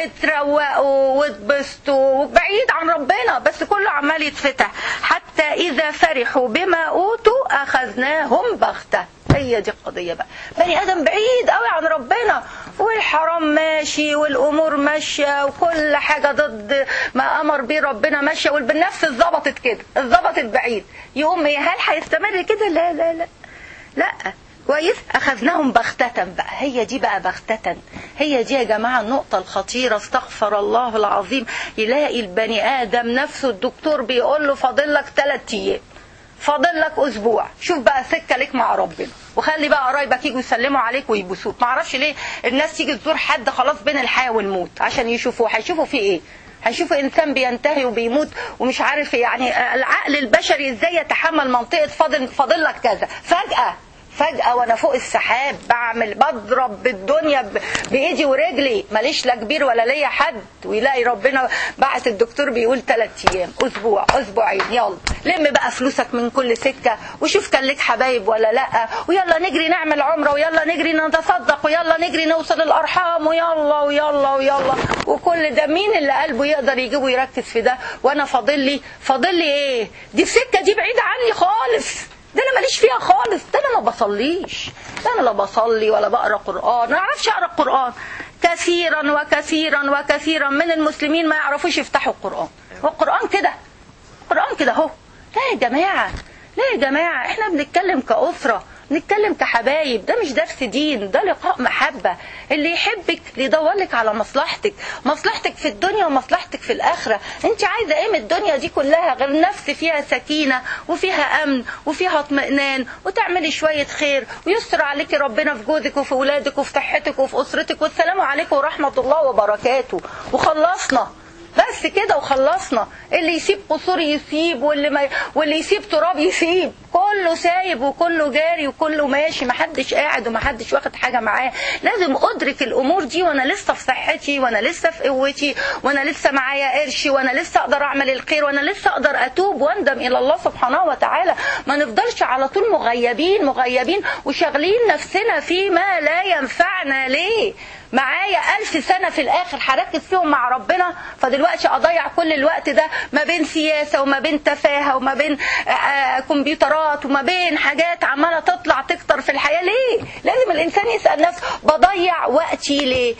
اتروقوا واتبسطوا بعيد عن ربنا بس كله عمال يتفتح حتى اذا فرحوا بما اوتوا اخذناهم بغته هي دي القضية بقى بني آدم بعيد قوي عن ربنا والحرام ماشي والأمور ماشية وكل حاجة ضد ما أمر بيه ربنا ماشية والبالنفس اتظبطت كده اتظبطت بعيد يقوم إيه؟ هل هيستمر كده لا لا لا لا كويس اخذناهم بغتة بقى هي دي بقى بغتة هي دي يا جماعة النقطة الخطيرة استغفر الله العظيم يلاقي البني ادم نفسه الدكتور بيقول له فاضل لك ثلاث ايام فاضل لك اسبوع شوف بقى سكه ليك مع ربنا وخلي بقى قرايبك يجوا يسلموا عليك ويبوسوك ما اعرفش ليه الناس تيجي تزور حد خلاص بين الحياه والموت عشان يشوفوه هيشوفوا فيه ايه هيشوفوا انسان بينتهي وبيموت ومش عارف يعني العقل البشري ازاي يتحمل منطقه فاضل فاضل لك كذا فجاه فجأة وانا فوق السحاب بعمل بضرب بالدنيا ب- بايدي ورجلي ماليش لا كبير ولا ليا حد ويلاقي ربنا بعت الدكتور بيقول ثلاث ايام اسبوع اسبوعين يلا لم بقى فلوسك من كل سكة وشوف كان لك حبايب ولا لا ويلا نجري نعمل عمرة ويلا نجري نتصدق ويلا نجري نوصل الارحام ويلا ويلا ويلا وكل ده مين اللي قلبه يقدر يجيبه يركز في ده وانا فاضل لي فاضل لي ايه دي السكة دي بعيدة عني خالص ده انا ماليش فيها خالص ده انا ما بصليش ده انا لا بصلي ولا بقرا قران ما اعرفش اقرا القران كثيرا وكثيرا وكثيرا من المسلمين ما يعرفوش يفتحوا القران والقران كده القران كده اهو لا يا جماعه لا يا جماعه احنا بنتكلم كاسره نتكلم كحبايب ده مش درس دين ده لقاء محبة اللي يحبك يدور لك على مصلحتك مصلحتك في الدنيا ومصلحتك في الآخرة انت عايزة ايه من الدنيا دي كلها غير نفس فيها سكينة وفيها أمن وفيها اطمئنان وتعملي شوية خير ويستر عليكي ربنا في جوزك وفي ولادك وفي صحتك وفي أسرتك والسلام عليكم ورحمة الله وبركاته وخلصنا بس كده وخلصنا اللي يسيب قصور يسيب واللي ما واللي يسيب تراب يسيب كله سايب وكله جاري وكله ماشي محدش قاعد ومحدش واخد حاجه معاه لازم ادرك الامور دي وانا لسه في صحتي وانا لسه في قوتي وانا لسه معايا قرشي وانا لسه اقدر اعمل الخير وانا لسه اقدر اتوب واندم الى الله سبحانه وتعالى ما نفضلش على طول مغيبين مغيبين وشاغلين نفسنا فيما لا ينفعنا ليه معايا ألف سنة في الآخر هركز فيهم مع ربنا فدلوقتي أضيع كل الوقت ده ما بين سياسة وما بين تفاهة وما بين آآ كمبيوترات وما بين حاجات عمالة تطلع تكتر في الحياة ليه لازم الإنسان يسأل نفسه بضيع وقتي ليه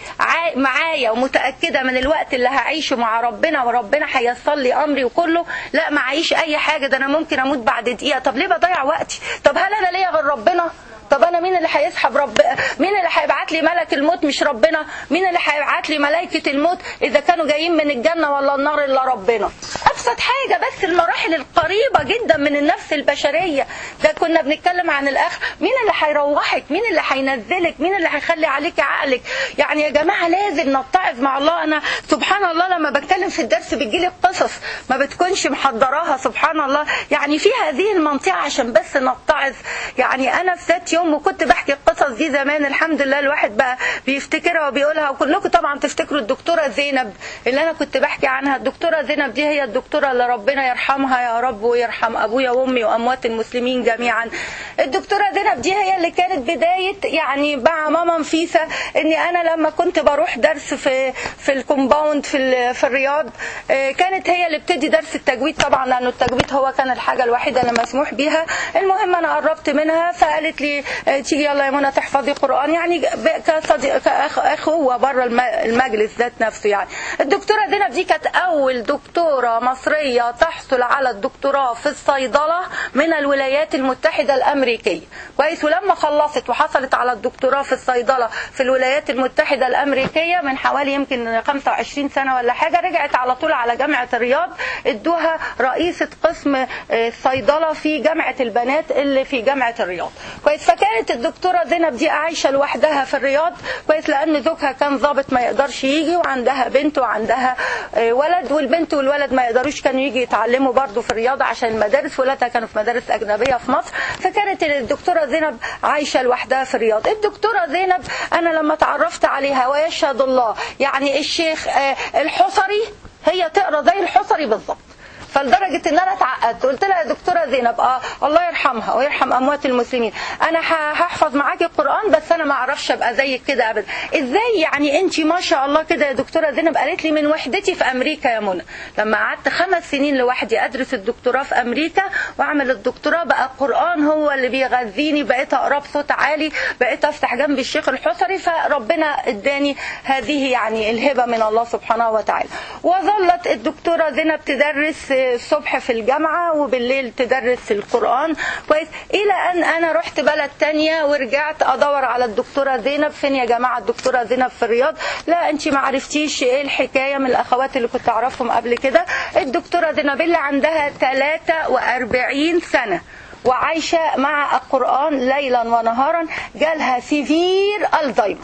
معايا ومتأكدة من الوقت اللي هعيشه مع ربنا وربنا هيصل لي أمري وكله لا معيش أي حاجة ده أنا ممكن أموت بعد دقيقة طب ليه بضيع وقتي طب هل أنا ليا غير ربنا طب انا مين اللي هيسحب رب مين اللي هيبعت لي ملك الموت مش ربنا مين اللي هيبعت لي ملائكه الموت اذا كانوا جايين من الجنه ولا النار الا ربنا ابسط حاجه بس المراحل القريبه جدا من النفس البشريه ده كنا بنتكلم عن الاخر مين اللي هيروحك مين اللي هينزلك مين اللي هيخلي عليك عقلك يعني يا جماعه لازم نتعظ مع الله انا سبحان الله لما بتكلم في الدرس بتجيلي قصص ما بتكونش محضراها سبحان الله يعني في هذه المنطقه عشان بس نتعظ يعني انا في ذات يوم وكنت بحكي القصص دي زمان الحمد لله الواحد بقى بيفتكرها وبيقولها وكلكم طبعا تفتكروا الدكتوره زينب اللي انا كنت بحكي عنها الدكتوره زينب دي هي الدكتوره اللي ربنا يرحمها يا رب ويرحم ابويا وامي واموات المسلمين جميعا الدكتوره زينب دي هي اللي كانت بدايه يعني مع ماما نفيسه اني انا لما كنت بروح درس في في الكومباوند في في الرياض كانت هي اللي بتدي درس التجويد طبعا لانه التجويد هو كان الحاجه الوحيده اللي مسموح بيها المهم انا قربت منها فقالت لي تيجي يلا يا منى تحفظي قران يعني كصديق كاخوه بره المجلس ذات نفسه يعني الدكتوره زينب دي كانت اول دكتوره مصريه تحصل على الدكتوراه في الصيدله من الولايات المتحده الامريكيه كويس ولما خلصت وحصلت على الدكتوراه في الصيدله في الولايات المتحده الامريكيه من حوالي يمكن 25 سنه ولا حاجه رجعت على طول على جامعه الرياض ادوها رئيسه قسم الصيدله في جامعه البنات اللي في جامعه الرياض كويس فكانت الدكتوره زينب دي عايشه لوحدها في الرياض كويس لان زوجها كان ضابط ما يقدرش يجي وعندها بنت وعندها ولد والبنت والولد ما يقدروش كانوا يجي يتعلموا برضه في الرياض عشان المدارس ولادها كانوا في مدارس اجنبيه في مصر فكانت الدكتوره زينب عايشه لوحدها في الرياض الدكتوره زينب انا لما تعرفت عليها ويشهد الله يعني الشيخ الحصري هي تقرا زي الحصري بالظبط فلدرجة ان انا اتعقدت قلت لها يا دكتورة زينب اه الله يرحمها ويرحم اموات المسلمين انا هحفظ معاكي القرآن بس انا ما اعرفش ابقى زيك كده ابدا ازاي يعني انت ما شاء الله كده يا دكتورة زينب قالت لي من وحدتي في امريكا يا منى لما قعدت خمس سنين لوحدي ادرس الدكتوراه في امريكا واعمل الدكتوراه بقى القرآن هو اللي بيغذيني بقيت اقرا بصوت عالي بقيت افتح جنب الشيخ الحصري فربنا اداني هذه يعني الهبة من الله سبحانه وتعالى وظلت الدكتورة زينب تدرس الصبح في الجامعة وبالليل تدرس القرآن كويس إلى أن أنا رحت بلد تانية ورجعت أدور على الدكتورة زينب فين يا جماعة الدكتورة زينب في الرياض لا أنت ما عرفتيش إيه الحكاية من الأخوات اللي كنت أعرفهم قبل كده الدكتورة زينب اللي عندها 43 سنة وعايشة مع القرآن ليلا ونهارا جالها سيفير الزهايمر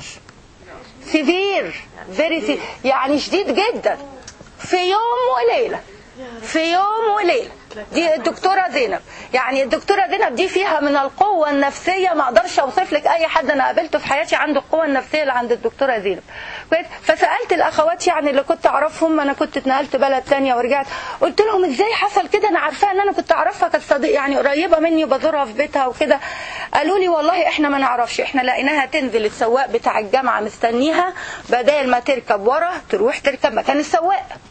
سيفير فيري يعني شديد جدا في يوم وليله في يوم وليله دي الدكتوره زينب يعني الدكتوره زينب دي فيها من القوه النفسيه ما اقدرش اوصف لك اي حد انا قابلته في حياتي عنده القوه النفسيه اللي عند الدكتوره زينب كويس فسالت الاخوات يعني اللي كنت اعرفهم انا كنت اتنقلت بلد تانية ورجعت قلت لهم ازاي حصل كده انا عارفاها ان انا كنت اعرفها كانت صديق يعني قريبه مني وبزورها في بيتها وكده قالوا لي والله احنا ما نعرفش احنا لقيناها تنزل السواق بتاع الجامعه مستنيها بدل ما تركب ورا تروح تركب مكان السواق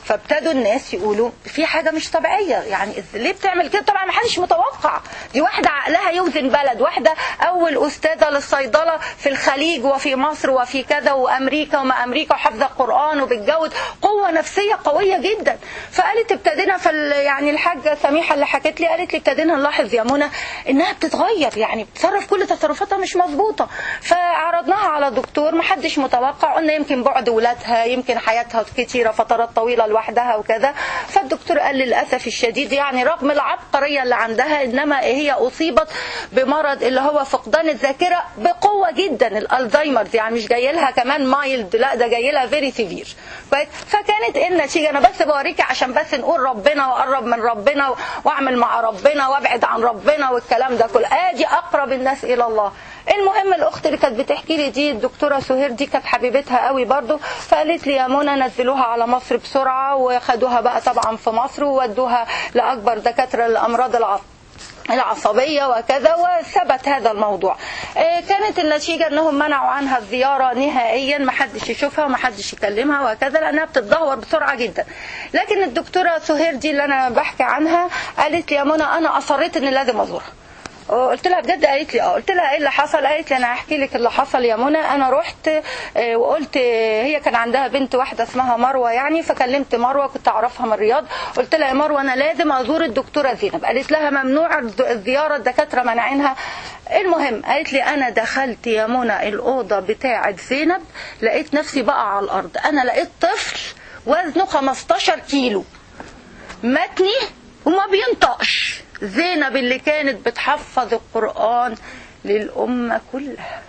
فابتدوا الناس يقولوا في حاجه مش طبيعيه يعني إز- ليه بتعمل كده طبعا ما حدش متوقع دي واحده عقلها يوزن بلد واحده اول استاذه للصيدله في الخليج وفي مصر وفي كذا وامريكا وما امريكا وحافظه القران وبتجود قوه نفسيه قويه جدا فقالت ابتدينا في ال- يعني الحاجه سميحه اللي حكت لي قالت لي ابتدينا نلاحظ يا منى انها بتتغير يعني بتصرف كل تصرفاتها مش مظبوطه فعرضناها على دكتور ما حدش متوقع قلنا يمكن بعد ولادها يمكن حياتها كتيره فترات طويله لوحدها وكذا فالدكتور قال للاسف الشديد يعني رغم العبقريه اللي عندها انما هي اصيبت بمرض اللي هو فقدان الذاكره بقوه جدا الالزهايمرز يعني مش جاي لها كمان مايلد لا ده جاي لها فيري سيفير كويس فكانت ايه النتيجه انا بس بوريكي عشان بس نقول ربنا واقرب من ربنا واعمل مع ربنا وابعد عن ربنا والكلام ده كله ادي اقرب الناس الى الله المهم الاخت اللي كانت بتحكي لي دي الدكتوره سهير دي كانت حبيبتها قوي برضو فقالت لي يا منى نزلوها على مصر بسرعه وخدوها بقى طبعا في مصر وودوها لاكبر دكاتره الامراض العصبيه العصبية وكذا وثبت هذا الموضوع آه، كانت النتيجة انهم منعوا عنها الزيارة نهائيا ما حدش يشوفها وما حدش يكلمها وكذا لانها بتتدهور بسرعة جدا لكن الدكتورة سهير دي اللي انا بحكي عنها قالت لي يا منى انا اصريت اني لازم ازورها قلت لها بجد قالت لي اه قلت لها ايه اللي حصل قالت لي انا هحكي لك اللي حصل يا منى انا رحت آه، وقلت آه، هي كان عندها بنت واحده اسمها مروه يعني فكلمت مروه كنت اعرفها من الرياض قلت لها يا مروه انا لازم ازور الدكتوره زينب قالت لها ممنوع الد- الزياره الدكاتره مانعينها المهم قالت لي انا دخلت يا منى الاوضه بتاعه زينب لقيت نفسي بقى على الارض انا لقيت طفل وزنه 15 كيلو متني وما بينطقش زينب اللي كانت بتحفظ القرآن للأمة كلها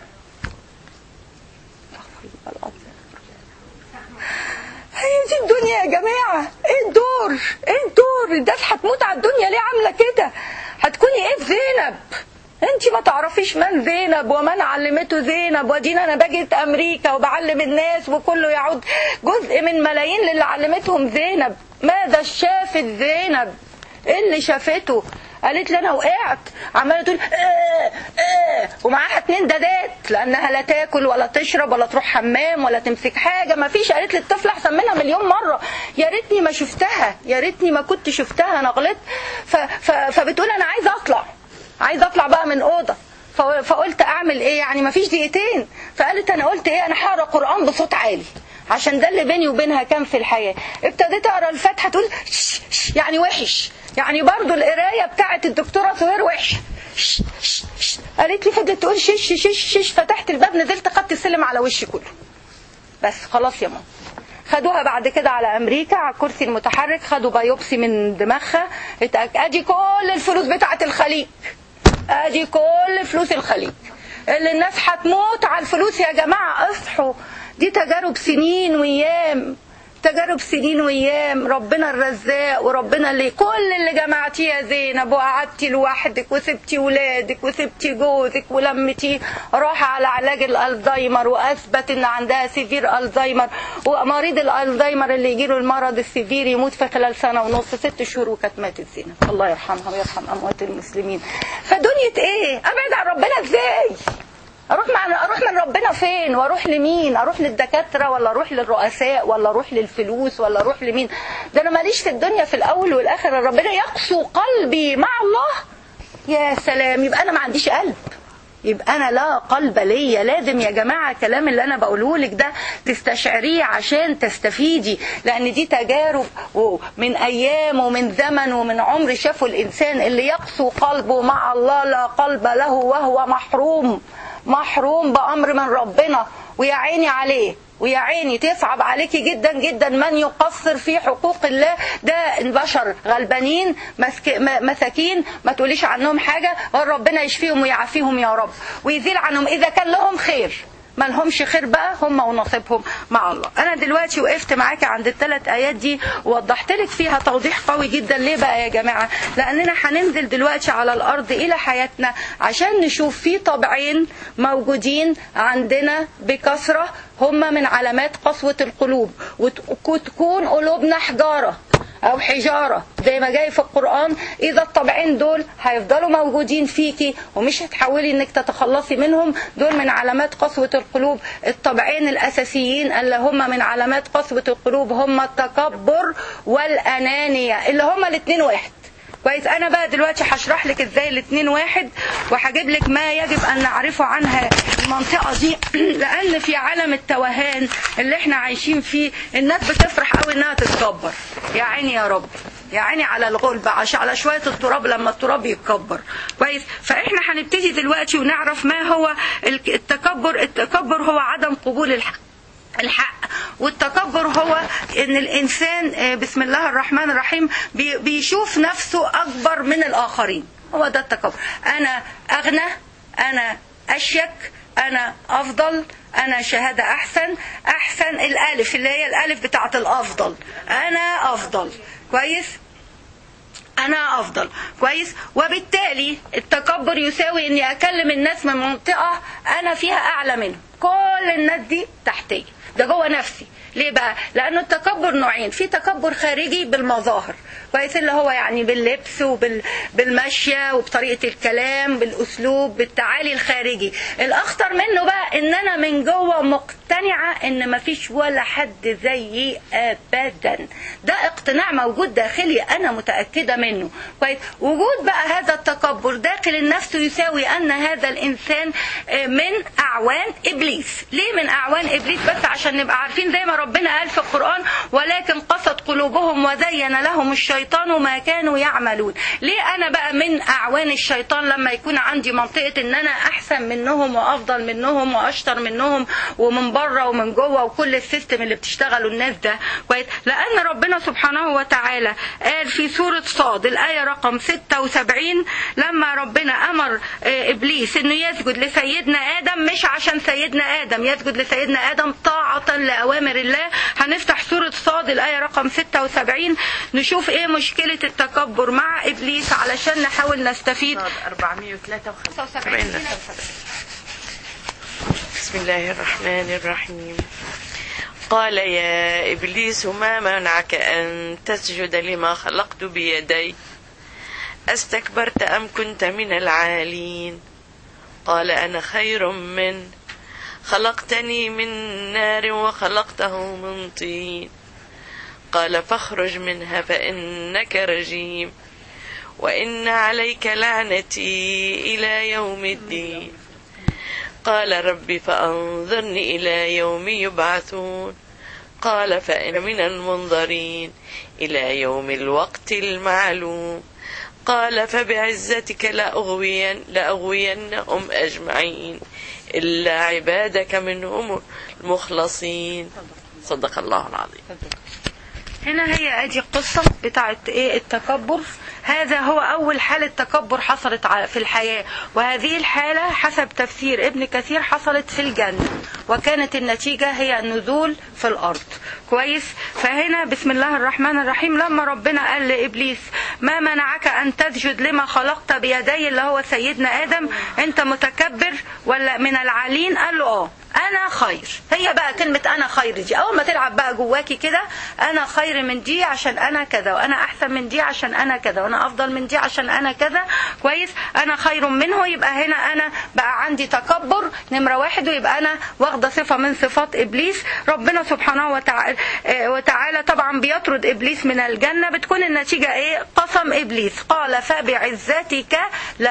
استغفر الله العظيم. هي دي الدنيا يا جماعة ايه الدور ايه الدور الناس هتموت على الدنيا ليه عاملة كده هتكوني ايه في زينب انت ما تعرفيش من زينب ومن علمته زينب ودينا انا باجي امريكا وبعلم الناس وكله يعود جزء من ملايين للي علمتهم زينب ماذا شافت زينب ايه اللي شافته قالت لي انا وقعت عماله تقول ايه ايه ومعاها اتنين دادات لانها لا تاكل ولا تشرب ولا تروح حمام ولا تمسك حاجه ما فيش قالت لي الطفل احسن منها مليون مره يا ريتني ما شفتها يا ريتني ما كنت شفتها انا غلطت ف... ف... فبتقول انا عايزه اطلع عايزه اطلع بقى من اوضه ف... فقلت اعمل ايه يعني ما فيش دقيقتين فقالت انا قلت ايه انا هقرا قران بصوت عالي عشان ده اللي بيني وبينها كان في الحياه ابتديت اقرا الفاتحه تقول شش شش يعني وحش يعني برضو القرايه بتاعت الدكتوره سهير وحشه شش شش شش. قالت لي فضلت تقول شش شش شش فتحت الباب نزلت خدت السلم على وشي كله بس خلاص يا ماما خدوها بعد كده على امريكا على الكرسي المتحرك خدوا بايوبسي من دماغها اتأك- ادي كل الفلوس بتاعت الخليج ادي كل فلوس الخليج اللي الناس هتموت على الفلوس يا جماعه اصحوا دي تجارب سنين وايام تجارب سنين وايام ربنا الرزاق وربنا اللي كل اللي جمعتيه يا زينب وقعدتي لوحدك وسبتي ولادك وسبتي جوزك ولمتي راح على علاج الالزهايمر واثبت ان عندها سيفير الزهايمر ومريض الالزهايمر اللي يجيله المرض السيفير يموت في خلال سنه ونص ست شهور وكانت ماتت زينب الله يرحمها ويرحم اموات المسلمين فدنيا ايه ابعد عن ربنا ازاي اروح مع اروح من ربنا فين واروح لمين اروح للدكاتره ولا اروح للرؤساء ولا اروح للفلوس ولا اروح لمين ده انا ماليش في الدنيا في الاول والاخر ربنا يقسو قلبي مع الله يا سلام يبقى انا ما عنديش قلب يبقى انا لا قلب ليا لازم يا جماعه الكلام اللي انا بقوله لك ده تستشعريه عشان تستفيدي لان دي تجارب من ايام ومن زمن ومن عمر شافوا الانسان اللي يقسو قلبه مع الله لا قلب له وهو محروم محروم بأمر من ربنا ويا عيني عليه ويا عيني تصعب عليكي جدا جدا من يقصر في حقوق الله ده البشر غلبانين مسك... مساكين ما تقوليش عنهم حاجة غير ربنا يشفيهم ويعافيهم يا رب ويزيل عنهم إذا كان لهم خير ما لهمش خير بقى هم ونصيبهم مع الله انا دلوقتي وقفت معاكي عند الثلاث ايات دي ووضحت لك فيها توضيح قوي جدا ليه بقى يا جماعه لاننا هننزل دلوقتي على الارض الى حياتنا عشان نشوف في طبعين موجودين عندنا بكثره هم من علامات قسوه القلوب وتكون قلوبنا حجاره او حجاره زي ما جاي في القران اذا الطبعين دول هيفضلوا موجودين فيكي ومش هتحاولي انك تتخلصي منهم دول من علامات قسوه القلوب الطبعين الاساسيين اللي هم من علامات قسوه القلوب هم التكبر والانانيه اللي هم الاثنين واحد كويس انا بقى دلوقتي هشرح لك ازاي الاثنين واحد وهجيب لك ما يجب ان نعرفه عنها المنطقه دي لان في عالم التوهان اللي احنا عايشين فيه الناس بتفرح قوي انها تتكبر يا عيني يا رب يا عيني على الغلبة عشان على شوية التراب لما التراب يتكبر كويس فاحنا هنبتدي دلوقتي ونعرف ما هو التكبر التكبر هو عدم قبول الحق الحق والتكبر هو ان الانسان بسم الله الرحمن الرحيم بيشوف نفسه اكبر من الاخرين هو ده التكبر انا اغنى انا اشيك انا افضل انا شهاده احسن احسن الالف اللي هي الالف بتاعه الافضل انا افضل كويس انا افضل كويس وبالتالي التكبر يساوي اني اكلم الناس من منطقه انا فيها اعلى منهم كل الناس دي تحتيه ده جوه نفسي ليه بقى لانه التكبر نوعين في تكبر خارجي بالمظاهر كويس اللي هو يعني باللبس وبالمشية وبطريقة الكلام بالأسلوب بالتعالي الخارجي الأخطر منه بقى إن أنا من جوه مقتنعة إن مفيش ولا حد زيي أبدا ده اقتناع موجود داخلي أنا متأكدة منه كويس وجود بقى هذا التكبر داخل النفس يساوي أن هذا الإنسان من أعوان إبليس ليه من أعوان إبليس بس عشان نبقى عارفين زي ما ربنا قال في القرآن ولكن قست قلوبهم وزين لهم الشيطان ما كانوا يعملون ليه أنا بقى من أعوان الشيطان لما يكون عندي منطقة إن أنا أحسن منهم وأفضل منهم وأشطر منهم ومن بره ومن جوه وكل السيستم اللي بتشتغلوا الناس ده كويس لأن ربنا سبحانه وتعالى قال في سورة صاد الآية رقم 76 لما ربنا أمر إبليس إنه يسجد لسيدنا آدم مش عشان سيدنا آدم يسجد لسيدنا آدم طاعة لأوامر الله هنفتح سورة صاد الآية رقم 76 نشوف إيه مشكلة التكبر مع إبليس علشان نحاول نستفيد 473 بسم الله الرحمن الرحيم قال يا إبليس ما منعك أن تسجد لما خلقت بيدي أستكبرت أم كنت من العالين قال أنا خير من خلقتني من نار وخلقته من طين قال فاخرج منها فإنك رجيم وإن عليك لعنتي إلى يوم الدين قال رب فأنظرني إلى يوم يبعثون قال فإن من المنظرين إلى يوم الوقت المعلوم قال فبعزتك لأغوين لأغوينهم أجمعين إلا عبادك منهم المخلصين صدق الله العظيم هنا هي ادي القصة بتاعت ايه التكبر هذا هو اول حالة تكبر حصلت في الحياة وهذه الحالة حسب تفسير ابن كثير حصلت في الجنة وكانت النتيجة هي النزول في الارض كويس فهنا بسم الله الرحمن الرحيم لما ربنا قال لابليس ما منعك ان تسجد لما خلقت بيدي اللي هو سيدنا ادم انت متكبر ولا من العالين قال له اه انا خير هي بقى كلمة انا خير دي اول ما تلعب بقى جواكي كده انا خير من دي عشان انا كذا وانا احسن من دي عشان انا كذا وانا افضل من دي عشان انا كذا كويس انا خير منه يبقى هنا انا بقى عندي تكبر نمرة واحد ويبقى انا واخدة صفة من صفات ابليس ربنا سبحانه وتعالى, وتعالى طبعا بيطرد ابليس من الجنة بتكون النتيجة ايه قسم ابليس قال فبعزتك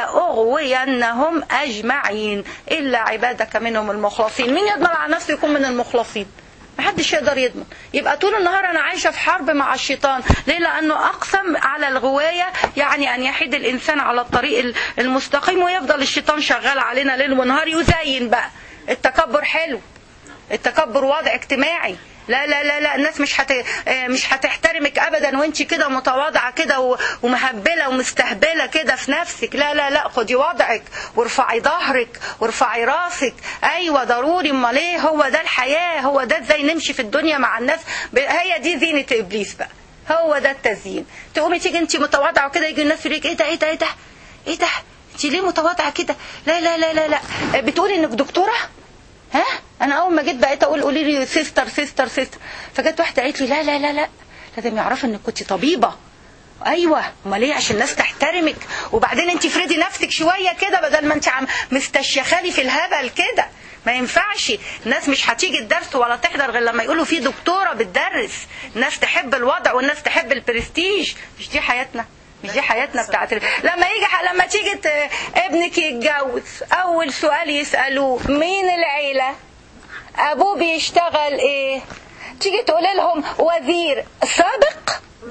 لاغوينهم اجمعين الا عبادك منهم المخلصين مين يضمن على نفسه يكون من المخلصين محدش يقدر يضمن يبقى طول النهار انا عايشه في حرب مع الشيطان ليه لانه اقسم على الغوايه يعني ان يحيد الانسان على الطريق المستقيم ويفضل الشيطان شغال علينا ليل ونهار يزين بقى التكبر حلو التكبر وضع اجتماعي لا لا لا لا الناس مش هت... مش هتحترمك ابدا وانت كده متواضعه كده ومهبله ومستهبله كده في نفسك لا لا لا خدي وضعك وارفعي ظهرك وارفعي راسك ايوه ضروري امال ايه هو ده الحياه هو ده ازاي نمشي في الدنيا مع الناس هي دي زينه ابليس بقى هو ده التزيين تقومي تيجي انت متواضعه وكده يجي الناس يقول ايه ده ايه ده ايه ده ايه ده انت ليه متواضعه كده لا لا لا لا لا بتقولي انك دكتوره ها انا اول ما جيت بقيت اقول قولي لي سيستر سيستر سيستر فجت واحده قالت لي لا لا لا لا لازم يعرفوا انك كنت طبيبه ايوه امال ايه عشان الناس تحترمك وبعدين انت فريدي نفسك شويه كده بدل ما انت عم مستشيخالي في الهبل كده ما ينفعش الناس مش هتيجي الدرس ولا تحضر غير لما يقولوا في دكتوره بتدرس الناس تحب الوضع والناس تحب البرستيج مش دي حياتنا مش دي حياتنا بتاعت ال- لما يجي لما تيجي ت- ابنك يتجوز اول سؤال يسالوه مين العيله ابوه بيشتغل ايه تيجي تقول لهم وزير سابق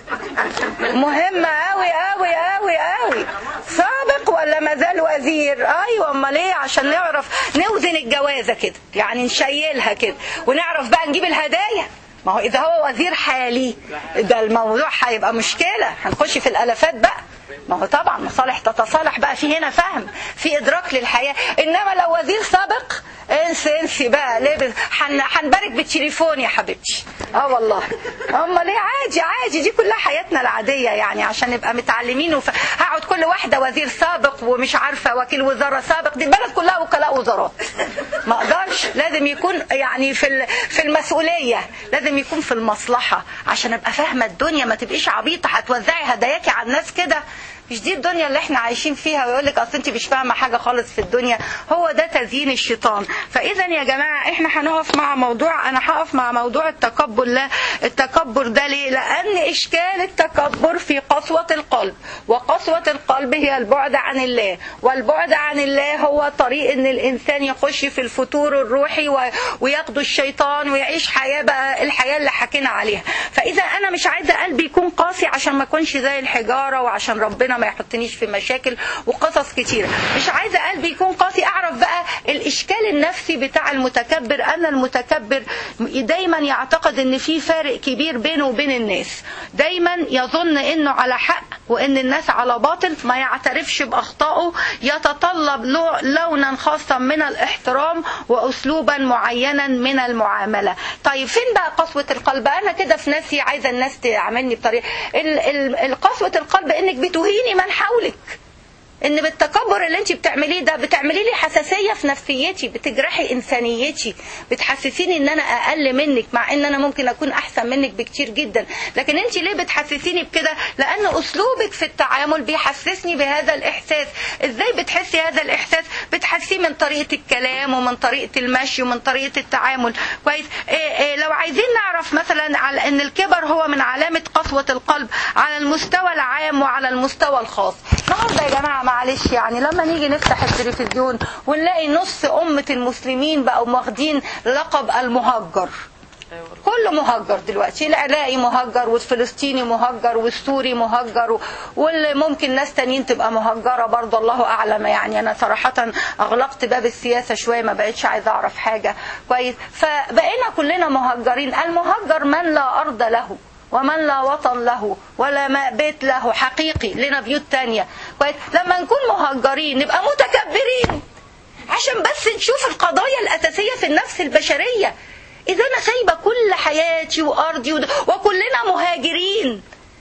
مهمة أوي أوي أوي أوي سابق ولا مازال وزير أيوة أمال إيه عشان نعرف نوزن الجوازة كده يعني نشيلها كده ونعرف بقى نجيب الهدايا ما هو إذا هو وزير حالي ده الموضوع هيبقى مشكلة هنخش في الألفات بقى ما هو طبعا مصالح تتصالح بقى في هنا فهم في إدراك للحياة إنما لو وزير سابق انسي انسي بقى ليه حن- هنبارك بالتليفون يا حبيبتي اه والله امال ايه عادي عادي دي كلها حياتنا العاديه يعني عشان نبقى متعلمين وف... هقعد كل واحده وزير سابق ومش عارفه وكيل وزاره سابق دي البلد كلها وكلاء وزارات ما اقدرش لازم يكون يعني في ال- في المسؤوليه لازم يكون في المصلحه عشان ابقى فاهمه الدنيا ما تبقيش عبيطه هتوزعي هداياكي على الناس كده مش دي الدنيا اللي احنا عايشين فيها ويقول لك اصل انت مش فاهمه حاجه خالص في الدنيا هو ده تزيين الشيطان فاذا يا جماعه احنا هنقف مع موضوع انا هقف مع موضوع التكبر لا التكبر ده ليه لان اشكال التكبر في قسوه القلب وقسوه القلب هي البعد عن الله والبعد عن الله هو طريق ان الانسان يخش في الفتور الروحي و- وياخده الشيطان ويعيش حياه بقى الحياه اللي حكينا عليها فاذا انا مش عايزه قلبي يكون قاسي عشان ما اكونش زي الحجاره وعشان ربنا ما يحطنيش في مشاكل وقصص كتيره مش عايزه قلبي يكون قاسي اعرف بقى الاشكال النفسي بتاع المتكبر ان المتكبر دايما يعتقد ان في فارق كبير بينه وبين الناس دايما يظن انه على حق وان الناس على باطل ما يعترفش باخطائه يتطلب له- لونا خاصا من الاحترام واسلوبا معينا من المعامله طيب فين بقى قسوه القلب انا كده في نفسي عايزه الناس تعاملني بطريقه ال- ال- ال- قسوه القلب انك بتهيني من حولك ان بالتكبر اللي انت بتعمليه ده بتعملي لي حساسيه في نفسيتي بتجرحي انسانيتي بتحسسيني ان انا اقل منك مع ان انا ممكن اكون احسن منك بكتير جدا لكن انت ليه بتحسسيني بكده لان اسلوبك في التعامل بيحسسني بهذا الاحساس ازاي بتحسي هذا الاحساس بتحسيه من طريقه الكلام ومن طريقه المشي ومن طريقه التعامل كويس إيه إيه لو عايزين نعرف مثلا على ان الكبر هو من علامه قسوه القلب على المستوى العام وعلى المستوى الخاص النهارده يا جماعه معلش يعني لما نيجي نفتح التلفزيون ونلاقي نص امه المسلمين بقوا واخدين لقب المهجر كله مهجر دلوقتي العراقي مهجر والفلسطيني مهجر والسوري مهجر و- واللي ممكن ناس تانيين تبقى مهجرة برضه الله أعلم يعني أنا صراحة أغلقت باب السياسة شوية ما بقتش عايزة أعرف حاجة كويس فبقينا كلنا مهجرين المهجر من لا أرض له ومن لا وطن له ولا ما بيت له حقيقي لنا بيوت تانية كويس لما نكون مهجرين نبقى متكبرين عشان بس نشوف القضايا الأساسية في النفس البشرية إذا أنا سايبة كل حياتي وأرضي ود- وكلنا مهاجرين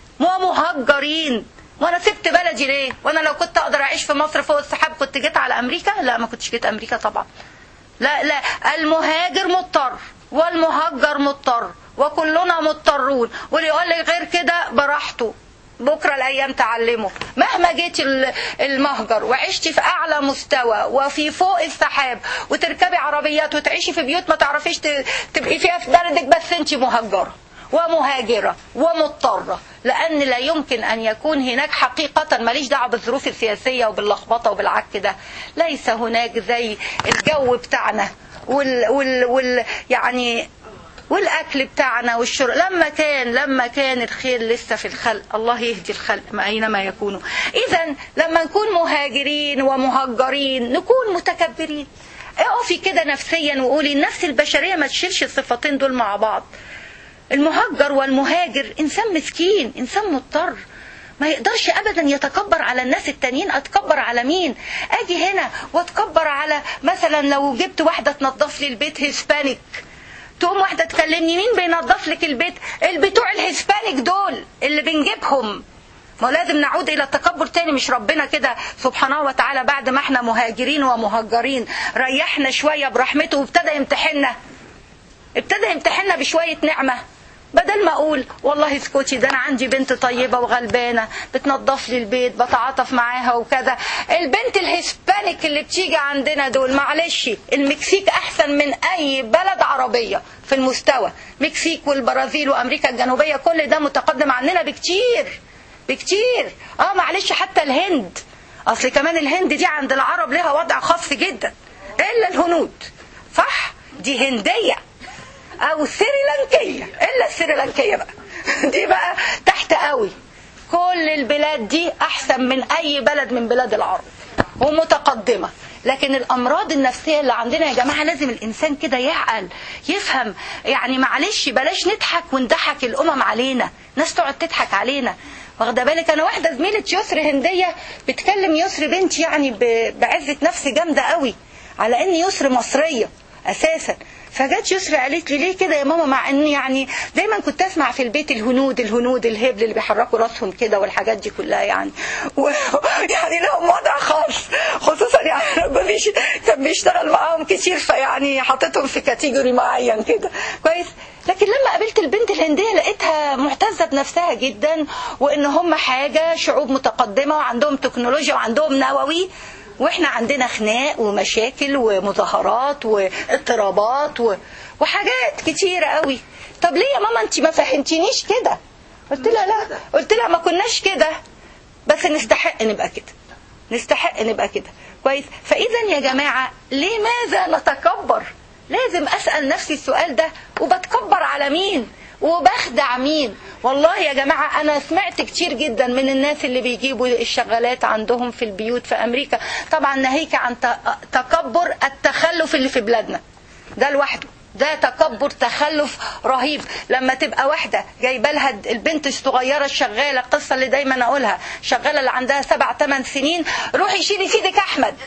ومهجرين وانا سبت بلدي ليه وانا لو كنت اقدر اعيش في مصر فوق السحاب كنت جيت على امريكا لا ما كنتش جيت امريكا طبعا لا لا المهاجر مضطر والمهجر مضطر وكلنا مضطرون واللي يقول لي غير كده براحته بكرة الأيام تعلمه مهما جيت ال- المهجر وعشتي في أعلى مستوى وفي فوق السحاب وتركبي عربيات وتعيشي في بيوت ما تعرفيش ت- تبقي فيها في بلدك بس انت مهجرة ومهاجرة ومضطرة لأن لا يمكن أن يكون هناك حقيقة ماليش دعوة بالظروف السياسية وباللخبطة وبالعك ده ليس هناك زي الجو بتاعنا وال, وال, وال يعني والاكل بتاعنا والشرب لما كان لما كان الخير لسه في الخلق الله يهدي الخلق ما اينما يكونوا اذا لما نكون مهاجرين ومهجرين نكون متكبرين اقفي كده نفسيا وقولي النفس البشريه ما تشيلش الصفتين دول مع بعض المهجر والمهاجر انسان مسكين انسان مضطر ما يقدرش ابدا يتكبر على الناس التانيين اتكبر على مين اجي هنا واتكبر على مثلا لو جبت واحده تنظف لي البيت هيسبانيك تقوم واحده تكلمني مين بينظف لك البيت البتوع الهيسبانيك دول اللي بنجيبهم ما هو لازم نعود الى التكبر تاني مش ربنا كده سبحانه وتعالى بعد ما احنا مهاجرين ومهجرين ريحنا شويه برحمته وابتدى يمتحنا ابتدى يمتحنا بشويه نعمه بدل ما اقول والله اسكتي ده انا عندي بنت طيبه وغلبانه بتنظف لي البيت بتعاطف معاها وكذا البنت الهسبانيك اللي بتيجي عندنا دول معلش المكسيك احسن من اي بلد عربيه في المستوى مكسيك والبرازيل وامريكا الجنوبيه كل ده متقدم عننا بكتير بكتير اه معلش حتى الهند اصل كمان الهند دي عند العرب لها وضع خاص جدا الا الهنود صح دي هنديه او سريلانكيه الا السريلانكيه بقى دي بقى تحت قوي كل البلاد دي احسن من اي بلد من بلاد العرب ومتقدمه لكن الامراض النفسيه اللي عندنا يا جماعه لازم الانسان كده يعقل يفهم يعني معلش بلاش نضحك ونضحك الامم علينا ناس تقعد تضحك علينا واخده بالك انا واحده زميله يسر هنديه بتكلم يسر بنتي يعني ب- بعزه نفس جامده قوي على ان يسر مصريه اساسا فجت يسرى قالت لي ليه كده يا ماما مع ان يعني دايما كنت اسمع في البيت الهنود الهنود الهبل اللي بيحركوا راسهم كده والحاجات دي كلها يعني و... يعني لهم وضع خاص خصوصا يعني جوزي ش- كان بيشتغل معاهم كتير فيعني حاططهم في كاتيجوري معين كده كويس لكن لما قابلت البنت الهنديه لقيتها معتزه بنفسها جدا وان هم حاجه شعوب متقدمه وعندهم تكنولوجيا وعندهم نووي واحنا عندنا خناق ومشاكل ومظاهرات واضطرابات و... وحاجات كتيرة قوي طب ليه يا ماما انت ما فهمتينيش كده قلت لها لا قلت لها ما كناش كده بس نستحق نبقى كده نستحق نبقى كده كويس فاذا يا جماعة لماذا نتكبر لازم اسأل نفسي السؤال ده وبتكبر على مين وبخدع مين والله يا جماعة أنا سمعت كتير جدا من الناس اللي بيجيبوا الشغالات عندهم في البيوت في أمريكا طبعا ناهيك عن ت- تكبر التخلف اللي في بلادنا ده لوحده ده تكبر تخلف رهيب لما تبقى واحدة جايبه لها البنت الصغيرة الشغالة القصة اللي دايما أقولها شغالة اللي عندها سبع ثمان سنين روحي شيلي سيدك أحمد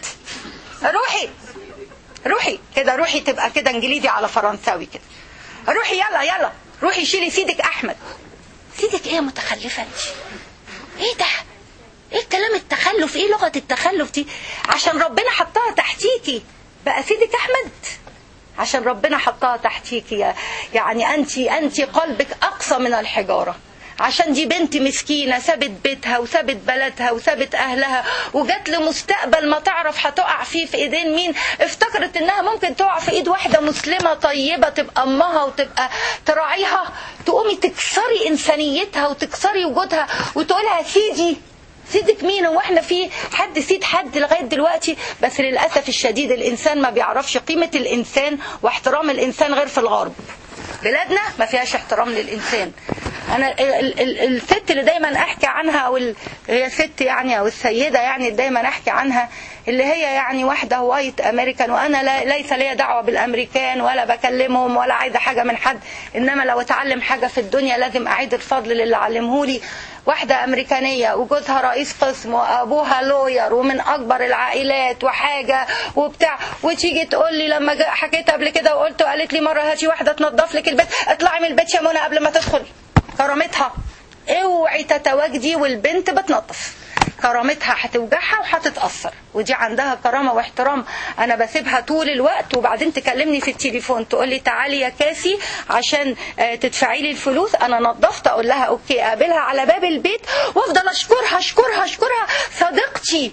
روحي روحي كده روحي تبقى كده انجليزي على فرنساوي كده روحي يلا يلا روحي شيلي سيدك احمد سيدك ايه يا متخلفه انت ايه ده ايه الكلام التخلف ايه لغه التخلف دي عشان ربنا حطها تحتيكي بقى سيدك احمد عشان ربنا حطها تحتيكي يا- يعني انت انت قلبك اقصى من الحجاره عشان دي بنت مسكينة سابت بيتها وسابت بلدها وسابت أهلها وجات لمستقبل ما تعرف هتقع فيه في إيدين مين افتكرت إنها ممكن تقع في إيد واحدة مسلمة طيبة تبقى أمها وتبقى تراعيها تقومي تكسري إنسانيتها وتكسري وجودها وتقولها سيدي سيدك مين هو احنا في حد سيد حد لغايه دلوقتي بس للاسف الشديد الانسان ما بيعرفش قيمه الانسان واحترام الانسان غير في الغرب بلادنا ما فيهاش احترام للانسان انا ال- ال- الست اللي دايما احكي عنها او ال- هي ست يعني او السيده يعني اللي دايما احكي عنها اللي هي يعني واحده وايت امريكان وانا لا ليس لي دعوه بالامريكان ولا بكلمهم ولا عايزه حاجه من حد انما لو اتعلم حاجه في الدنيا لازم اعيد الفضل للي علمهولي واحده امريكانيه وجوزها رئيس قسم وابوها لوير ومن اكبر العائلات وحاجه وبتاع وتيجي تقول لي لما جا- حكيت قبل كده وقلت قالت لي مره هاتي واحده تنظف لك البيت اطلعي من البيت يا منى قبل ما تدخل كرامتها اوعي تتواجدي والبنت بتنظف كرامتها هتوجعها وهتتأثر ودي عندها كرامة واحترام أنا بسيبها طول الوقت وبعدين تكلمني في التليفون تقول لي تعالي يا كاسي عشان آه، تدفعي لي الفلوس أنا نظفت أقول لها أوكي أقابلها على باب البيت وأفضل أشكرها أشكرها أشكرها صديقتي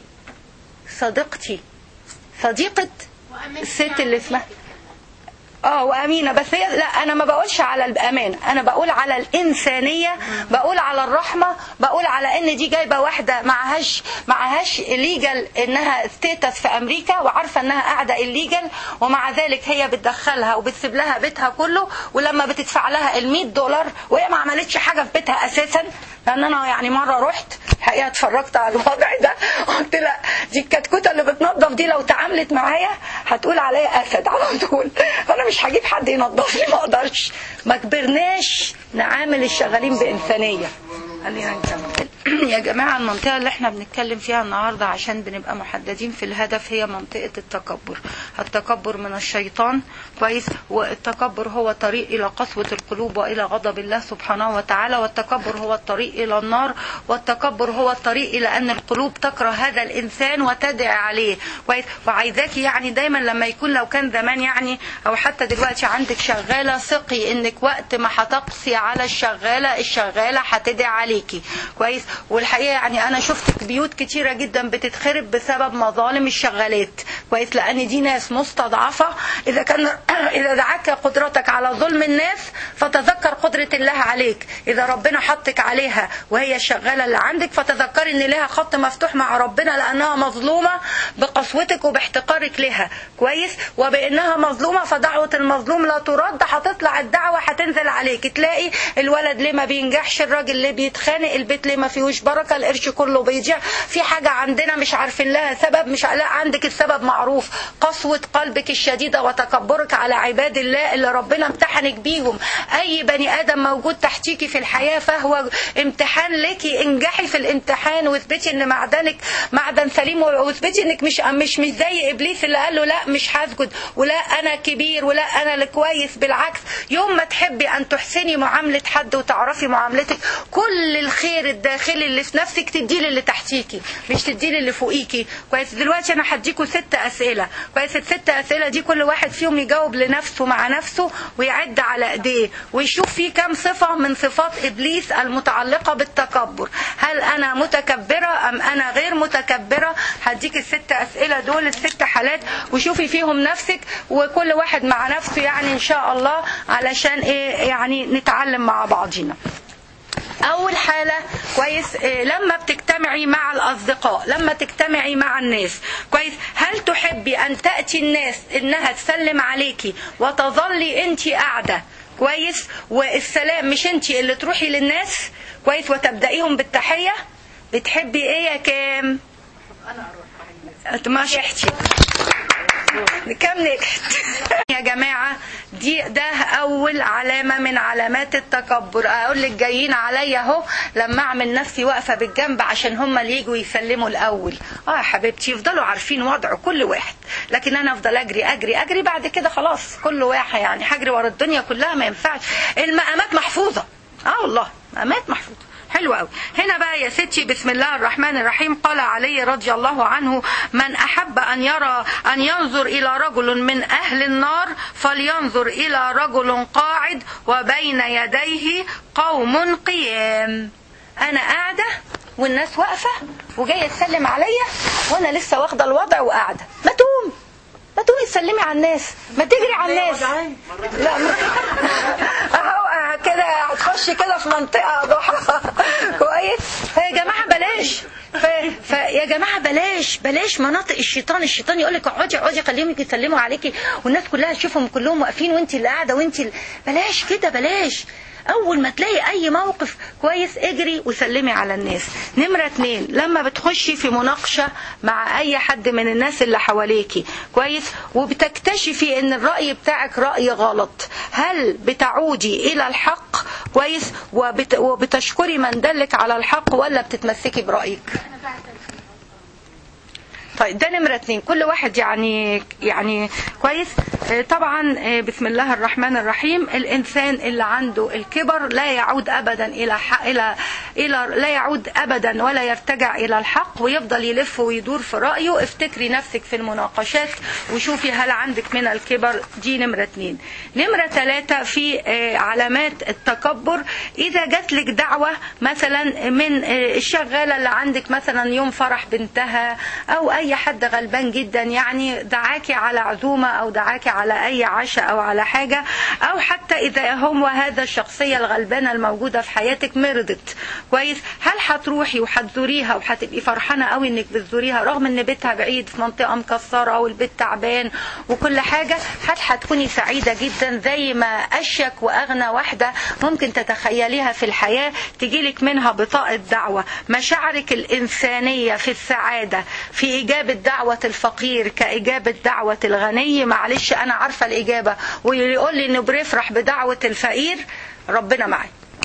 صديقتي صديقة الست اللي اسمها اه وامينه بس هي لا انا ما بقولش على الامانه انا بقول على الانسانيه بقول على الرحمه بقول على ان دي جايبه واحده معهاش معهاش ليجل انها ستيتس في امريكا وعارفه انها قاعده الليجل ومع ذلك هي بتدخلها وبتسيب لها بيتها كله ولما بتدفع لها ال 100 دولار وهي ما عملتش حاجه في بيتها اساسا لان انا يعني مره رحت الحقيقه اتفرجت على الوضع ده قلت لا دي الكتكوته اللي بتنظف دي لو تعاملت معايا هتقول عليا اسد على طول فانا مش هجيب حد ينظف لي ما اقدرش ما كبرناش نعامل الشغالين بانسانيه خلينا نكمل يا جماعة المنطقة اللي احنا بنتكلم فيها النهاردة عشان بنبقى محددين في الهدف هي منطقة التكبر التكبر من الشيطان كويس والتكبر هو طريق إلى قسوة القلوب وإلى غضب الله سبحانه وتعالى والتكبر هو الطريق إلى النار والتكبر هو الطريق إلى أن القلوب تكره هذا الإنسان وتدعي عليه كويس وعايزاكي يعني دايما لما يكون لو كان زمان يعني أو حتى دلوقتي عندك شغالة ثقي إنك وقت ما هتقسي على الشغالة الشغالة هتدعي عليكي كويس والحقيقة يعني أنا شفت بيوت كتيرة جدا بتتخرب بسبب مظالم الشغالات كويس لأن دي ناس مستضعفة إذا كان إذا دعاك قدرتك على ظلم الناس فتذكر قدرة الله عليك إذا ربنا حطك عليها وهي الشغالة اللي عندك فتذكري إن لها خط مفتوح مع ربنا لأنها مظلومة بقسوتك وباحتقارك لها كويس وبأنها مظلومة فدعوة المظلوم لا ترد هتطلع الدعوة هتنزل عليك تلاقي الولد ليه ما بينجحش الراجل ليه بيتخانق البيت ليه ما فيهوش بركة القرش كله بيضيع في حاجة عندنا مش عارفين لها سبب مش لا عندك السبب معروف قسوة قلبك الشديدة وتكبرك على عباد الله اللي ربنا امتحنك بيهم أي بني آدم موجود تحتيكي في الحياة فهو امتحان لك انجحي في الامتحان واثبتي ان معدنك معدن سليم واثبتي انك مش مش مش زي ابليس اللي قال له لا مش هسجد ولا انا كبير ولا انا الكويس بالعكس يوم ما تحبي ان تحسني معاملة حد وتعرفي معاملتك كل الخير الداخلي اللي في نفسك تديه للي تحتيكي مش تديه للي فوقيكي كويس دلوقتي انا هديكوا ست اسئله كويس الست اسئله دي كل واحد فيهم يجاوب لنفسه مع نفسه ويعد على ايديه ويشوف فيه كم صفه من صفات ابليس المتعلقه بالتكبر هل انا متكبره ام انا غير متكبره هديك الست اسئله دول الست حالات وشوفي فيهم نفسك وكل واحد مع نفسه يعني ان شاء الله علشان ايه يعني نتعلم مع بعضنا اول حالة كويس إيه لما بتجتمعي مع الاصدقاء لما تجتمعي مع الناس كويس هل تحبي ان تأتي الناس انها تسلم عليكي وتظلي انت قاعدة كويس والسلام مش انت اللي تروحي للناس كويس وتبدأيهم بالتحية بتحبي ايه يا كام انا اروح ما شحتي كم نجحت يا جماعة دي ده أول علامة من علامات التكبر أقول لك جايين عليا أهو لما أعمل نفسي واقفة بالجنب عشان هم اللي يجوا يسلموا الأول آه يا حبيبتي يفضلوا عارفين وضع كل واحد لكن أنا أفضل أجري أجري أجري بعد كده خلاص كل واحد يعني هجري ورا الدنيا كلها ما ينفعش المقامات محفوظة آه والله مقامات محفوظة حلو قوي هنا بقى يا ستي بسم الله الرحمن الرحيم قال علي رضي الله عنه من احب ان يرى ان ينظر الى رجل من اهل النار فلينظر الى رجل قاعد وبين يديه قوم قيام انا قاعده والناس واقفه وجايه تسلم عليا وانا لسه واخده الوضع وقاعده ما تقوم ما تقومي تسلمي على الناس ما تجري على الناس لا ما... اهو كده هتخشي كده في منطقه ضحى كويس فيا جماعه بلاش ف... فيا جماعه بلاش بلاش مناطق الشيطان الشيطان يقول لك اقعدي اقعدي خليهم يسلموا عليكي والناس كلها تشوفهم كلهم واقفين وانت اللي قاعده وانت ال... بلاش كده بلاش اول ما تلاقي اي موقف كويس اجري وسلمي على الناس نمرة اتنين لما بتخشي في مناقشة مع اي حد من الناس اللي حواليكي كويس وبتكتشفي ان الرأي بتاعك رأي غلط هل بتعودي الى الحق كويس وبت... وبتشكري من دلك على الحق ولا بتتمسكي برأيك طيب ده نمرة اتنين كل واحد يعني يعني كويس طبعا بسم الله الرحمن الرحيم الانسان اللي عنده الكبر لا يعود ابدا الى حق الى الى لا يعود ابدا ولا يرتجع الى الحق ويفضل يلف ويدور في رايه افتكري نفسك في المناقشات وشوفي هل عندك من الكبر دي نمرة اتنين نمرة ثلاثة في علامات التكبر اذا جات لك دعوة مثلا من الشغالة اللي عندك مثلا يوم فرح بنتها او اي اي حد غلبان جدا يعني دعاكي على عزومة او دعاكي على اي عشاء او على حاجة او حتى اذا هو هذا الشخصية الغلبانة الموجودة في حياتك مرضت كويس هل هتروحي وهتزوريها وهتبقي فرحانة قوي انك بتزوريها رغم ان بيتها بعيد في منطقة مكسرة والبيت تعبان وكل حاجة هل هتكوني سعيدة جدا زي ما اشيك واغنى واحدة ممكن تتخيليها في الحياة تجيلك منها بطاقة دعوة مشاعرك الانسانية في السعادة في إجابة دعوة الفقير كإجابة دعوة الغني معلش أنا عارفة الإجابة واللي يقول لي إنه بيفرح بدعوة الفقير ربنا معي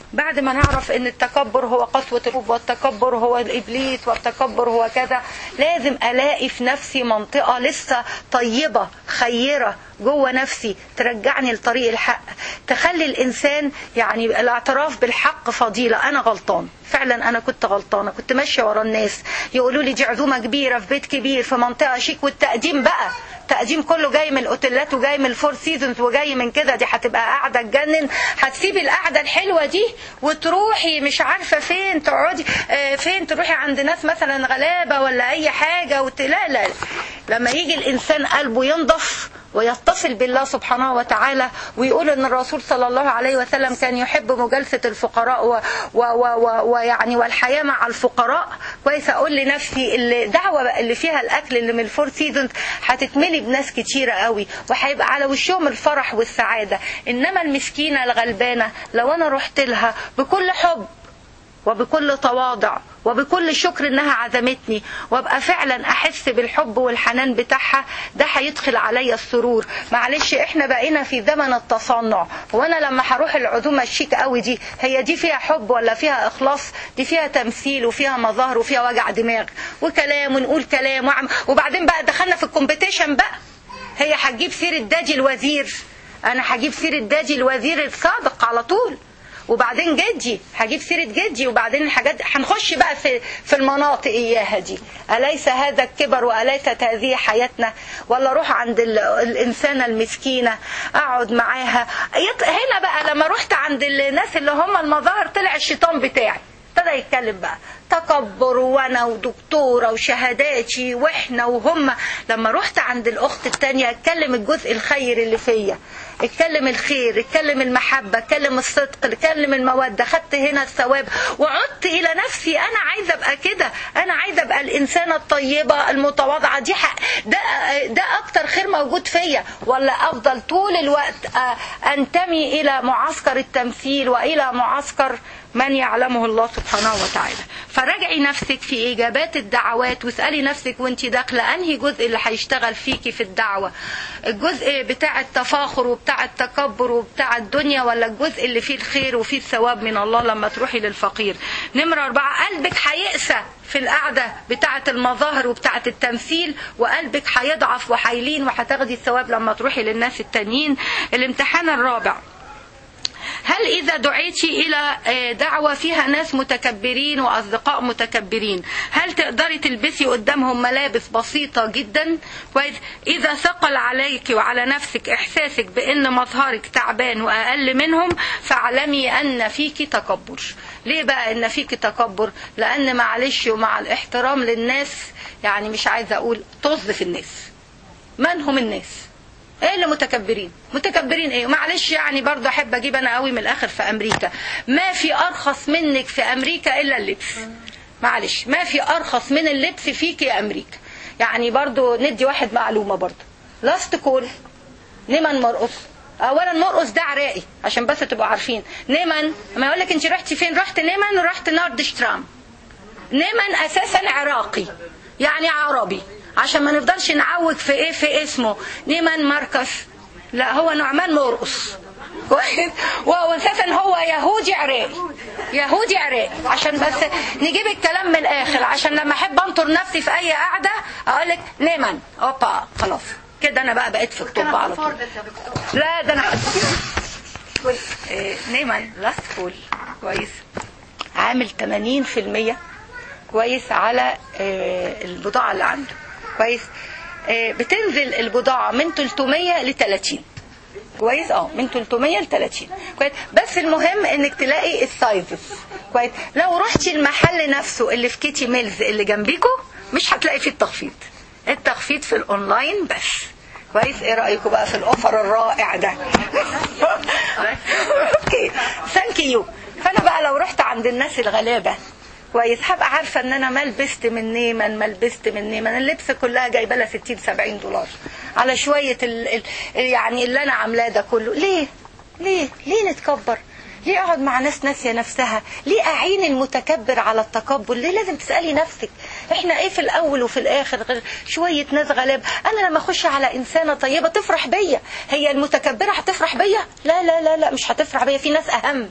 بعد ما نعرف ان التكبر هو قسوة القلوب والتكبر هو الابليس والتكبر هو كذا لازم الاقي في نفسي منطقة لسه طيبة خيرة جوه نفسي ترجعني لطريق الحق تخلي الانسان يعني الاعتراف بالحق فضيلة انا غلطان فعلا انا كنت غلطانة كنت ماشية ورا الناس يقولوا لي دي عزومة كبيرة في بيت كبير في منطقة شيك والتقديم بقى التقديم كله جاي من الاوتيلات وجاي من الفور سيزونز وجاي من كده دي هتبقى قاعده تجنن هتسيبي القعده الحلوه دي وتروحي مش عارفه فين تقعدي آه، فين تروحي عند ناس مثلا غلابه ولا اي حاجه وت... لا لا لما يجي الانسان قلبه ينضف ويتصل بالله سبحانه وتعالى ويقول ان الرسول صلى الله عليه وسلم كان يحب مجالسه الفقراء و و و و ويعني والحياه مع الفقراء كويس اقول لنفسي الدعوه اللي فيها الاكل اللي من الفور سيزونز هتتملي بناس كتيره قوي وهيبقى على وشهم الفرح والسعاده انما المسكينه الغلبانه لو انا رحت لها بكل حب وبكل تواضع وبكل شكر انها عزمتني وابقى فعلا احس بالحب والحنان بتاعها ده هيدخل عليا السرور معلش احنا بقينا في زمن التصنع وانا لما هروح العزومه الشيك قوي دي هي دي فيها حب ولا فيها اخلاص دي فيها تمثيل وفيها مظاهر وفيها وجع دماغ وكلام ونقول كلام وعم وبعدين بقى دخلنا في الكومبيتيشن بقى هي هتجيب سيره داجي الوزير انا هجيب سيره داجي الوزير الصادق على طول وبعدين جدي هجيب سيرة جدي وبعدين الحاجات هنخش بقى في في المناطق إياها دي أليس هذا الكبر وأليست هذه حياتنا ولا أروح عند ال- الإنسانة المسكينة أقعد معاها يط- هنا بقى لما رحت عند الناس اللي هم المظاهر طلع الشيطان بتاعي ابتدى يتكلم بقى تكبر وانا ودكتوره وشهاداتي واحنا وهم لما رحت عند الاخت التانية اتكلم الجزء الخير اللي فيا اتكلم الخير اتكلم المحبه اتكلم الصدق اتكلم الموده خدت هنا الثواب وعدت الى نفسي انا عايزه ابقى كده انا عايزه ابقى الانسانه الطيبه المتواضعه دي حق ده ده اكتر خير موجود فيا ولا افضل طول الوقت آه، انتمي الى معسكر التمثيل والى معسكر من يعلمه الله سبحانه وتعالى فراجعي نفسك في اجابات الدعوات واسالي نفسك وانت داخله انهي جزء اللي هيشتغل فيكي في الدعوه الجزء بتاع التفاخر وبتاع التكبر وبتاع الدنيا ولا الجزء اللي فيه الخير وفيه الثواب من الله لما تروحي للفقير نمره أربعة قلبك هيقسى في القعدة بتاعة المظاهر وبتاعة التمثيل وقلبك هيضعف وهيلين وهتاخدي الثواب لما تروحي للناس التانيين الامتحان الرابع هل إذا دعيتي إلى آه، دعوة فيها ناس متكبرين وأصدقاء متكبرين هل تقدري تلبسي قدامهم ملابس بسيطة جدا كويس إذا ثقل عليك وعلى نفسك إحساسك بأن مظهرك تعبان وأقل منهم فاعلمي أن فيك تكبر ليه بقى أن فيك تكبر لأن معلش ومع الاحترام للناس يعني مش عايزة أقول طز في الناس من هم الناس ايه اللي متكبرين متكبرين ايه معلش يعني برضه احب اجيب انا قوي من الاخر في امريكا ما في ارخص منك في امريكا الا اللبس معلش ما في ارخص من اللبس فيك يا امريكا يعني برضه ندي واحد معلومه برضه لاست كول نيمان مرقص اولا مرقص ده عراقي عشان بس تبقوا عارفين نيمان ما يقول لك انت رحتي فين رحت نيمان ورحت نوردشترام نيمان اساسا عراقي يعني عربي عشان ما نفضلش نعوج في ايه في اسمه نيمان ماركس لا هو نعمان مرقص كويس وهو اساسا هو يهودي عراقي يهودي عراقي عشان بس نجيب الكلام من الاخر عشان لما احب انطر نفسي في اي قعده اقول لك نيمان اوبا خلاص كده انا بقى بقيت في الطب على طول لا ده انا إيه، نيمان لاست فول كويس عامل 80% كويس على آه، البضاعة اللي عنده كويس آه، بتنزل البضاعة من 300 ل 30 كويس اه من 300 ل 30 كويس بس المهم انك تلاقي السايزز كويس لو رحتي المحل نفسه اللي في كيتي ميلز اللي جنبيكو مش هتلاقي فيه التخفيض التخفيض في الاونلاين بس كويس ايه رايكم بقى في الاوفر الرائع ده اوكي ثانك يو فانا بقى لو رحت عند الناس الغلابه كويس هبقى عارفه ان انا ما لبست من نيمان ما لبست من نيمان اللبس كلها جايبه لها 60 70 دولار على شويه ال ال يعني اللي انا عاملاه ده كله ليه ليه ليه نتكبر ليه اقعد مع ناس ناسيه نفسها ليه اعين المتكبر على التكبر ليه لازم تسالي نفسك احنا ايه في الاول وفي الاخر غير شويه ناس غلاب انا لما اخش على انسانه طيبه تفرح بيا هي المتكبره هتفرح بيا لا لا لا لا مش هتفرح بيا في ناس اهم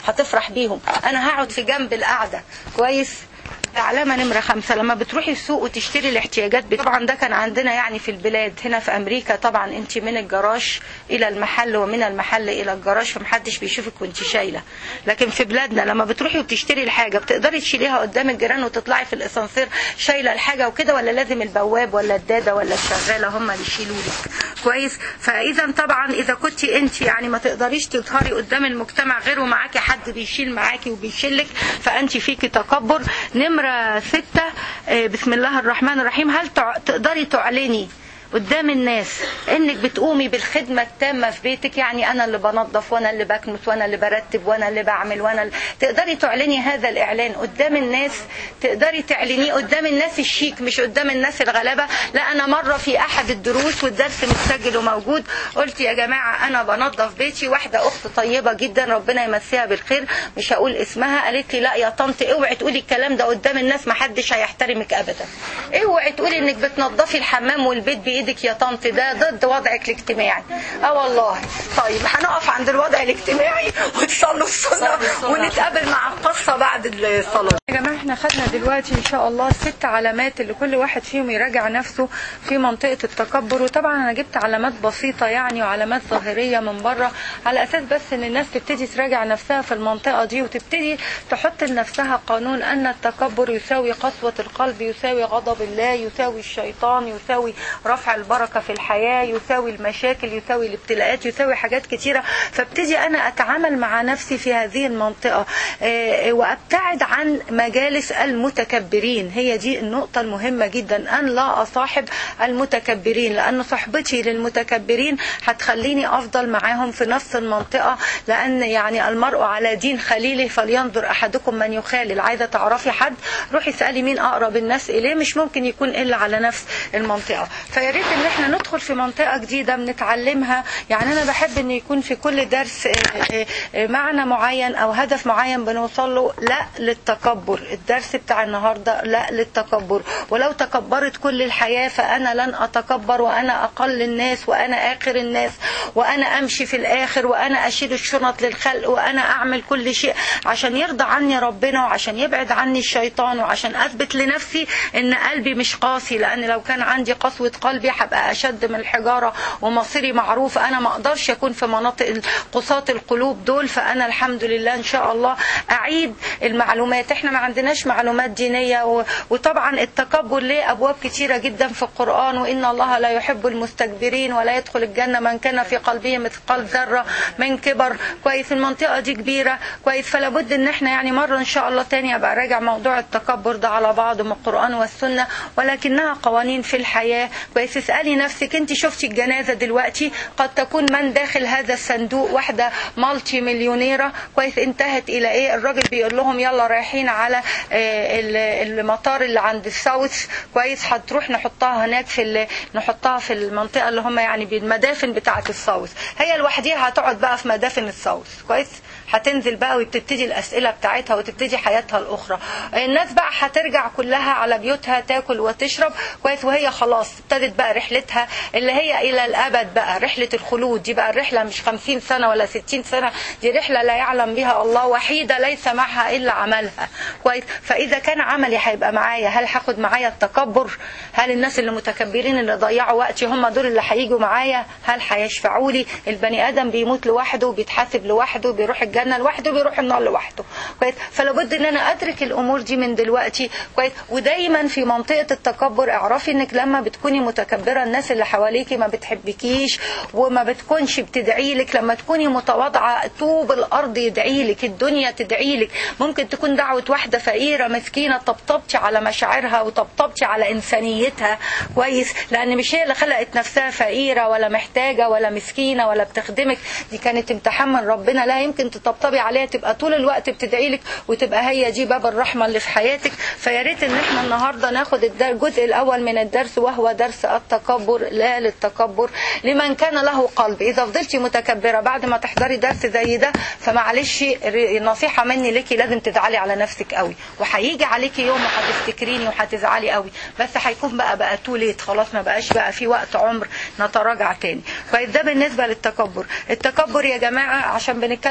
هتفرح بيهم انا هقعد في جنب القعده كويس علامة نمرة خمسة لما بتروحي السوق وتشتري الاحتياجات بت- طبعا ده كان عندنا يعني في البلاد هنا في أمريكا طبعا انت من الجراج إلى المحل ومن المحل إلى الجراج فمحدش بيشوفك وانت شايلة لكن في بلادنا لما بتروحي وبتشتري الحاجة بتقدري تشيليها قدام الجيران وتطلعي في الأسانسير شايلة الحاجة وكده ولا لازم البواب ولا الدادة ولا الشغالة هم اللي يشيلوا لك كويس فإذا طبعا إذا كنت انت يعني ما تقدريش تظهري قدام المجتمع غير ومعاكي حد بيشيل معاكي وبيشيلك فأنت فيكي تكبر نمرة ستة آه، بسم الله الرحمن الرحيم هل تع- تقدري تعلني قدام الناس انك بتقومي بالخدمه التامه في بيتك يعني انا اللي بنظف وانا اللي بكنس وانا اللي برتب وانا اللي بعمل وانا اللي... تقدري تعلني هذا الاعلان قدام الناس تقدري تعلنيه قدام الناس الشيك مش قدام الناس الغلابه لا انا مره في احد الدروس والدرس متسجل وموجود قلت يا جماعه انا بنظف بيتي واحده اخت طيبه جدا ربنا يمسيها بالخير مش هقول اسمها قالت لي لا يا طنط اوعي تقولي الكلام ده قدام الناس ما حدش هيحترمك ابدا اوعي تقولي انك بتنظفي الحمام والبيت بايدك يا طنط ده ضد وضعك الاجتماعي اه والله طيب هنقف عند الوضع الاجتماعي وتصلوا الصلاه ونتقابل مع القصه بعد الصلاه يا جماعه احنا خدنا دلوقتي ان شاء الله ست علامات اللي كل واحد فيهم يراجع نفسه في منطقه التكبر وطبعا انا جبت علامات بسيطه يعني وعلامات ظاهريه من بره على اساس بس ان الناس تبتدي تراجع نفسها في المنطقه دي وتبتدي تحط لنفسها قانون ان التكبر يساوي قسوه القلب يساوي غضب الله يساوي الشيطان يساوي رفع البركه في الحياه يساوي المشاكل يساوي الابتلاءات يساوي حاجات كتيره فابتدي انا اتعامل مع نفسي في هذه المنطقه آه، وابتعد عن مجالس المتكبرين هي دي النقطه المهمه جدا ان لا اصاحب المتكبرين لان صحبتي للمتكبرين هتخليني افضل معاهم في نفس المنطقه لان يعني المرء على دين خليله فلينظر احدكم من يخالل عايزه تعرفي حد روحي اسالي مين اقرب الناس اليه مش ممكن يكون الا على نفس المنطقه فيا ريت ان احنا ندخل في منطقه جديده بنتعلمها يعني انا بحب ان يكون في كل درس آه، آه، آه، معنى معين او هدف معين بنوصل له لا للتكبر الدرس بتاع النهارده لا للتكبر ولو تكبرت كل الحياه فانا لن اتكبر وانا اقل الناس وانا اخر الناس وانا امشي في الاخر وانا اشيل الشنط للخلق وانا اعمل كل شيء عشان يرضى عني ربنا وعشان يبعد عني الشيطان وعشان اثبت لنفسي ان قلبي مش قاسي لان لو كان عندي قسوه قلبي هبقى اشد من الحجاره ومصيري معروف انا ما اقدرش اكون في مناطق قساة القلوب دول فانا الحمد لله ان شاء الله اعيد المعلومات احنا ما عندناش معلومات دينيه و... وطبعا التكبر ليه ابواب كتيره جدا في القران وان الله لا يحب المستكبرين ولا يدخل الجنه من كان في قلبه مثقال ذره من كبر كويس المنطقه دي كبيره كويس فلا بد ان احنا يعني مره ان شاء الله تاني ابقى راجع موضوع التكبر ده على بعضه من القران والسنه ولكنها قوانين في الحياه كويس اسالي نفسك انت شفتي الجنازه دلوقتي قد تكون من داخل هذا الصندوق واحده مالتي مليونيره كويس انتهت الى ايه الراجل بيقول لهم يلا رايحين على آه، ال- المطار اللي عند الساوث كويس هتروح نحطها هناك في ال- نحطها في المنطقه اللي هم يعني بالمدافن بتاعه الساوث هي لوحديها هتقعد بقى في مدافن الساوث كويس هتنزل بقى وتبتدي الاسئله بتاعتها وتبتدي حياتها الاخرى الناس بقى هترجع كلها على بيوتها تاكل وتشرب كويس وهي خلاص ابتدت بقى رحلتها اللي هي الى الابد بقى رحله الخلود دي بقى الرحله مش 50 سنه ولا 60 سنه دي رحله لا يعلم بها الله وحيده ليس معها الا عملها كويس فاذا كان عملي هيبقى معايا هل هاخد معايا التكبر هل الناس اللي متكبرين اللي ضيعوا وقتي هم دول اللي هيجوا معايا هل هيشفعوا لي البني ادم بيموت لوحده وبيتحاسب لوحده بيروح الجنه لوحده بيروح النار لوحده كويس فلا بد ان انا ادرك الامور دي من دلوقتي كويس ودايما في منطقه التكبر اعرفي انك لما بتكوني متكبره الناس اللي حواليكي ما بتحبكيش وما بتكونش بتدعي لك لما تكوني متواضعه طوب الارض يدعي لك الدنيا تدعي لك ممكن تكون دعوه واحده فقيره مسكينه طبطبتي على مشاعرها وطبطبتي على انسانيتها كويس لان مش هي اللي خلقت نفسها فقيره ولا محتاجه ولا مسكينه ولا بتخدمك دي كانت امتحان من ربنا لا يمكن تطبطبي عليها تبقى طول الوقت بتدعي لك وتبقى هي دي باب الرحمه اللي في حياتك فيا ريت ان احنا النهارده ناخد الد- الجزء الاول من الدرس وهو درس التكبر لا للتكبر لمن كان له قلب اذا فضلتي متكبره بعد ما تحضري درس زي ده فمعلش ر- نصيحه مني ليكي لازم تزعلي على نفسك قوي وهيجي عليكي يوم وهتفتكريني وهتزعلي قوي بس هيكون بقى بقى تو ليت خلاص ما بقاش بقى في وقت عمر نتراجع تاني كويس ده بالنسبه للتكبر التكبر يا جماعه عشان بنتكلم عن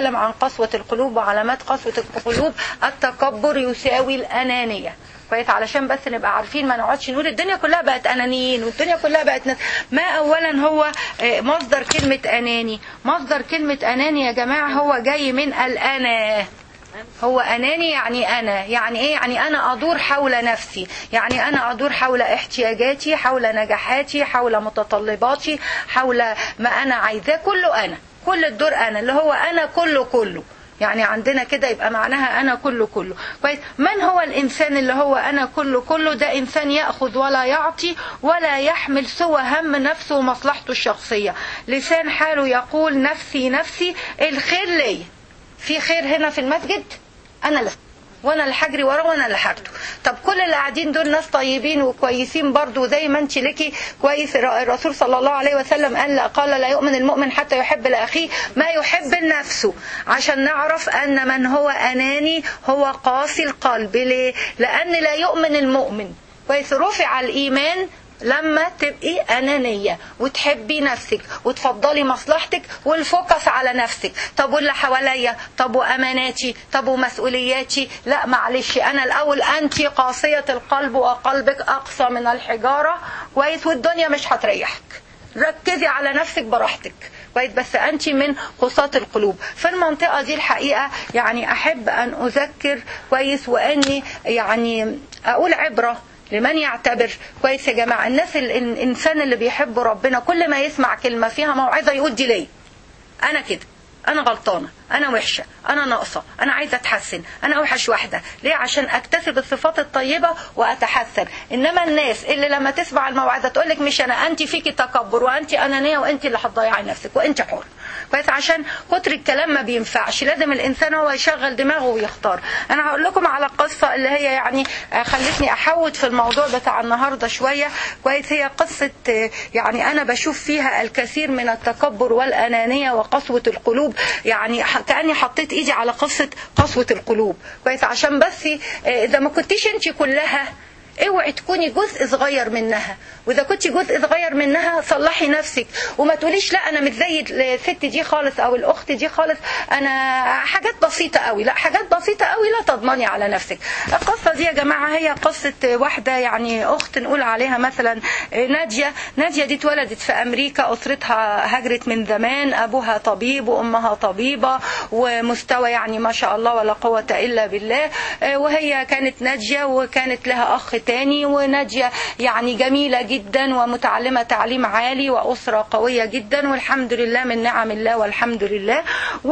قسوة القلوب وعلامات قسوة القلوب التكبر يساوي الأنانية كويس علشان بس نبقى عارفين ما نقعدش نقول الدنيا كلها بقت انانيين والدنيا كلها بقت ناس ما اولا هو آه، مصدر كلمه اناني مصدر كلمه اناني يا جماعه هو جاي من الانا هو اناني يعني انا يعني ايه يعني انا ادور حول نفسي يعني انا ادور حول احتياجاتي حول نجاحاتي حول متطلباتي حول ما انا عايزاه كله انا كل الدور انا اللي هو انا كله كله يعني عندنا كده يبقى معناها انا كله كله كويس من هو الانسان اللي هو انا كله كله ده انسان ياخذ ولا يعطي ولا يحمل سوى هم نفسه ومصلحته الشخصيه لسان حاله يقول نفسي نفسي الخير ليا في خير هنا في المسجد انا اللي وانا اللي هجري وراه وانا اللي هاخده طب كل اللي قاعدين دول ناس طيبين وكويسين برضو زي ما انت ليكي كويس الرسول صلى الله عليه وسلم قال قال لا يؤمن المؤمن حتى يحب لاخيه ما يحب لنفسه عشان نعرف ان من هو اناني هو قاسي القلب ليه لان لا يؤمن المؤمن كويس رفع الايمان لما تبقي أنانية وتحبي نفسك وتفضلي مصلحتك والفوكس على نفسك طب واللي حواليا طب وأماناتي طب ومسؤولياتي لا معلش أنا الأول أنت قاسية القلب وقلبك أقسى من الحجارة كويس والدنيا مش هتريحك ركزي على نفسك براحتك كويس بس انت من قساة القلوب في المنطقة دي الحقيقة يعني احب ان اذكر كويس واني يعني اقول عبرة لمن يعتبر كويس يا جماعة الناس ال- الإنسان اللي بيحب ربنا كل ما يسمع كلمة فيها موعظة يقول دي ليه أنا كده أنا غلطانة أنا وحشة أنا ناقصة أنا عايزة أتحسن أنا أوحش واحدة ليه عشان أكتسب الصفات الطيبة وأتحسن إنما الناس اللي لما تسمع الموعظة تقول لك مش أنا أنت فيكي تكبر وأنت أنانية وأنت اللي هتضيعي نفسك وأنت حر كويس عشان كتر الكلام ما بينفعش لازم الإنسان هو يشغل دماغه ويختار أنا هقول لكم على قصة اللي هي يعني آه، خلتني أحوت في الموضوع بتاع النهاردة شوية كويس هي قصة آه، يعني أنا بشوف فيها الكثير من التكبر والأنانية وقسوة القلوب يعني ح- كأني حطيت إيدي على قصة قسوة القلوب كويس عشان بس آه، إذا ما كنتيش أنت كلها اوعي تكوني جزء صغير منها واذا كنت جزء صغير منها صلحي نفسك وما تقوليش لا انا مش زي الست دي خالص او الاخت دي خالص انا حاجات بسيطه قوي لا حاجات بسيطه قوي لا تضمني على نفسك القصه دي يا جماعه هي قصه واحده يعني اخت نقول عليها مثلا ناديه ناديه دي اتولدت في امريكا اسرتها هاجرت من زمان ابوها طبيب وامها طبيبه ومستوى يعني ما شاء الله ولا قوه الا بالله وهي كانت ناجيه وكانت لها اخ تاني وناجيه يعني جميله جدا ومتعلمه تعليم عالي واسره قويه جدا والحمد لله من نعم الله والحمد لله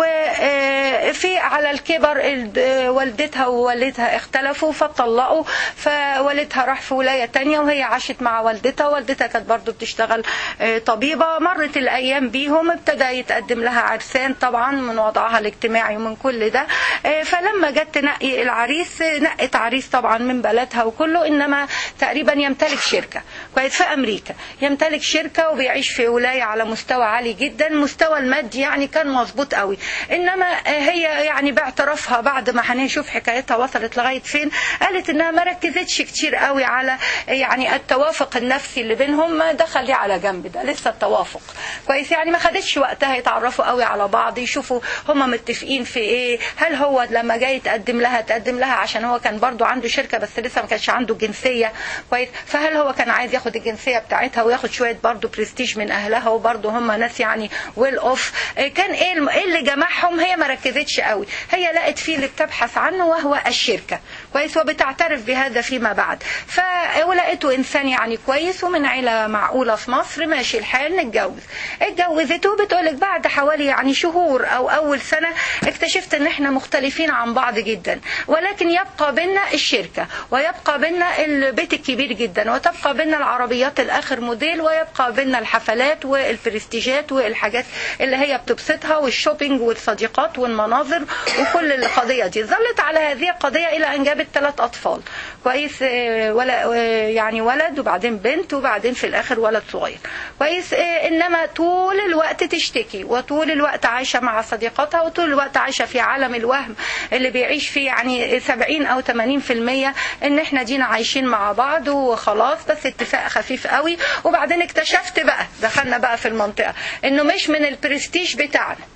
وفي على الكبر ال- والدتها ووالدها اختلفوا فطلقوا فوالدها راح في ولايه تانية وهي عاشت مع والدتها والدتها كانت برضو بتشتغل آه، طبيبه مرت الايام بيهم ابتدى يتقدم لها عرسان طبعا من وضعها الاجتماعي ومن كل ده آه، فلما جت تنقي العريس آه، نقت عريس طبعا من بلدها وكله انما تقريبا يمتلك شركه كويس في امريكا يمتلك شركه وبيعيش في ولايه على مستوى عالي جدا مستوى المادي يعني كان مظبوط قوي انما آه، هي يعني باعترافها بعد ما هنشوف حكايتها وصلت لغايه فين قالت انها ما ركزتش كتير قوي على يعني التوافق النفسي اللي بينهم ما دخل لي على جنب ده لسه التوافق كويس يعني ما خدتش وقتها يتعرفوا قوي على بعض يشوفوا هما متفقين في ايه هل هو لما جاي يتقدم لها تقدم لها عشان هو كان برضو عنده شركه بس لسه ما كانش عنده جنسيه كويس فهل هو كان عايز ياخد الجنسيه بتاعتها وياخد شويه برضو برستيج من اهلها وبرضو هم ناس يعني ويل اوف كان ايه الم- إيه اللي جمعهم هي ما ركزتش قوي هي لقت فيه اللي بتبحث عنه وهو الشركه كويس وبتعترف بهذا فيما بعد ف ولقيته انسان يعني كويس ومن عيله معقوله في مصر ماشي الحال نتجوز اتجوزته بتقولك بعد حوالي يعني شهور او اول سنه اكتشفت ان احنا مختلفين عن بعض جدا ولكن يبقى بينا الشركه ويبقى بينا البيت الكبير جدا وتبقى بينا العربيات الاخر موديل ويبقى بينا الحفلات والبرستيجات والحاجات اللي هي بتبسطها والشوبينج والصديقات والمناظر وكل القضيه دي ظلت على هذه القضيه الى ان جابت ثلاث اطفال كويس آه، ولا آه، يعني ولد وبعدين بنت وبعدين في الاخر ولد صغير كويس آه، انما طول الوقت تشتكي وطول الوقت عايشه مع صديقاتها وطول الوقت عايشه في عالم الوهم اللي بيعيش فيه يعني 70 او 80% ان احنا دينا عايشين مع بعض وخلاص بس اتفاق خفيف قوي وبعدين اكتشفت بقى دخلنا بقى في المنطقه انه مش من البرستيج بتاعنا